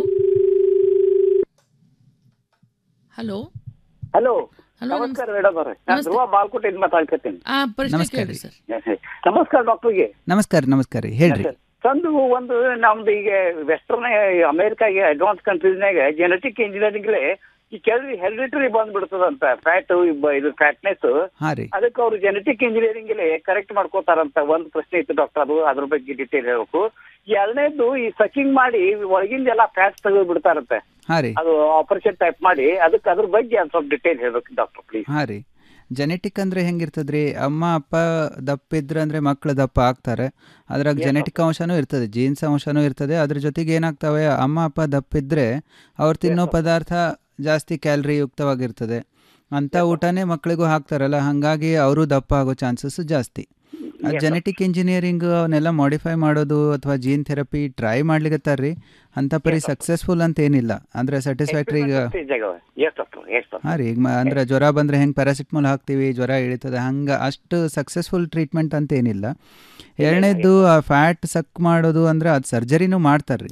Speaker 21: ಹಲೋ
Speaker 22: ಹಲೋ
Speaker 21: ಹಲೋ
Speaker 22: ನಮಸ್ಕಾರ ಮೇಡಮ್ ಅವ್ರೆ ನಾನು
Speaker 21: ನಮಸ್ತೆ.
Speaker 22: ಧ್ರುವ ಬಾಲ್ಕೋಟೆಯಿಂದ ಮಾತಾಡ್ಕತ್ತೀನಿ
Speaker 21: ಆ ಪ್ರಶ್ನೆ
Speaker 1: ನಮಸ್ಕಾರ
Speaker 21: ಕೇಳ್ರಿ
Speaker 1: ರೀ.
Speaker 21: ಸರ್
Speaker 22: ನಮಸ್ಕಾರ ಡಾಕ್ಟರ್ಗೆ
Speaker 1: ನಮಸ್ಕಾರ ನಮಸ್ಕಾರ ರೀ ಹೇಳ್ರಿ
Speaker 22: ತಂದು ಒಂದು ನಮ್ದು ಈಗ ವೆಸ್ಟರ್ನ್ ಅಮೆರಿಕಾಗೆ ಅಡ್ವಾನ್ಸ್ ಕಂಟ್ರೀಸ್ನಾಗ ಜೆನೆಟಿಕ್ ಇಂಜಿನಿಯರಿಂಗ್ಲೆ ಈ ಕೆಲವು ಹೆರಿಡಿಟರಿ ಬಂದ್ಬಿಡ್ತದಂತ ಫ್ಯಾಟ್ ಇದು ಫ್ಯಾಟ್ನೆಸ್
Speaker 1: ಹಾಂ ರೀ
Speaker 22: ಅದಕ್ಕೆ ಅವ್ರು ಜೆನೆಟಿಕ್ ಇಂಜಿನಿಯರಿಂಗ್ ಕರೆಕ್ಟ್ ಮಾಡ್ಕೋತಾರಂತ ಒಂದು ಪ್ರಶ್ನೆ ಇತ್ತು ಡಾಕ್ಟರ್ ಅದು ಅದ್ರ ಬಗ್ಗೆ ಡೀಟೇಲ್ ಹೇಳ್ಬೇಕು ಎರಡನೇದು ಈ ಸಕಿಂಗ್ ಮಾಡಿ ಒಳಗಿಂದ ಎಲ್ಲ ಫ್ಯಾಟ್ ತೆಗೆದು ಬಿಡ್ತಾರಂತೆ
Speaker 1: ಹಾಂ ರೀ
Speaker 22: ಅದು ಆಪರೇಷನ್ ಟೈಪ್ ಮಾಡಿ ಅದಕ್ಕೆ ಅದ್ರ ಬಗ್ಗೆ ಒಂದ್ ಸ್ವಲ್ಪ ಡೀಟೇಲ್ ಹೇಳ್ಬೇಕು ಡಾಕ್ಟರ್ ಪ್ಲೀಸ್
Speaker 1: ಹಾಂ ರೀ ಜೆನೆಟಿಕ್ ಅಂದರೆ ಹೆಂಗಿರ್ತದ್ರಿ ಅಮ್ಮ ಅಪ್ಪ ದಪ್ಪ ಇದ್ರೆ ಅಂದರೆ ಮಕ್ಕಳು ದಪ್ಪ ಆಗ್ತಾರೆ ಅದ್ರಾಗ ಜೆನೆಟಿಕ್ ಅಂಶನೂ ಇರ್ತದೆ ಜೀನ್ಸ್ ಅಂಶನೂ ಇರ್ತದೆ ಅದ್ರ ಜೊತೆಗೆ ಏನಾಗ್ತವೆ ಅಮ್ಮ ಅಪ್ಪ ದಪ್ಪ ಇದ್ದರೆ ಅವ್ರು ತಿನ್ನೋ ಪದಾರ್ಥ ಜಾಸ್ತಿ ಕ್ಯಾಲ್ರಿ ಯುಕ್ತವಾಗಿರ್ತದೆ ಅಂಥ ಊಟನೇ ಮಕ್ಕಳಿಗೂ ಹಾಕ್ತಾರಲ್ಲ ಹಾಗಾಗಿ ಅವರು ದಪ್ಪ ಆಗೋ ಚಾನ್ಸಸ್ ಜಾಸ್ತಿ ಆ ಜೆನೆಟಿಕ್ ಇಂಜಿನಿಯರಿಂಗ್ ಅವನ್ನೆಲ್ಲ ಮಾಡಿಫೈ ಮಾಡೋದು ಅಥವಾ ಜೀನ್ ಥೆರಪಿ ಟ್ರೈ ಮಾಡ್ಲಿಕತ್ತಾರ್ರಿ ಅಂಥ ಪರಿ ಸಕ್ಸಸ್ಫುಲ್ ಅಂತ ಏನಿಲ್ಲ ಅಂದರೆ ಸ್ಯಾಟಿಸ್ಫ್ಯಾಕ್ಟ್ರಿ ಈಗ
Speaker 22: ಎಸ್ ಡಾಕ್ಟರ್ ಎಸ್ ಡಾಕ್ಟರ್
Speaker 1: ಹಾಂ ರೀ ಈಗ ಮ- ಅಂದ್ರೆ ಜ್ವರ ಬಂದರೆ ಹೆಂಗೆ ಪ್ಯಾರಾಸಿಟಮಾಲ್ ಹಾಕ್ತೀವಿ ಜ್ವರ ಇಳಿತದೆ ಹಂಗೆ ಅಷ್ಟು ಸಕ್ಸಸ್ಫುಲ್ ಟ್ರೀಟ್ಮೆಂಟ್ ಅಂತ ಏನಿಲ್ಲ ಎರಡನೇದ್ದು ಆ ಫ್ಯಾಟ್ ಸಕ್ ಮಾಡೋದು ಅಂದರೆ ಅದು ಸರ್ಜರಿನೂ ಮಾಡ್ತಾರೆ ರೀ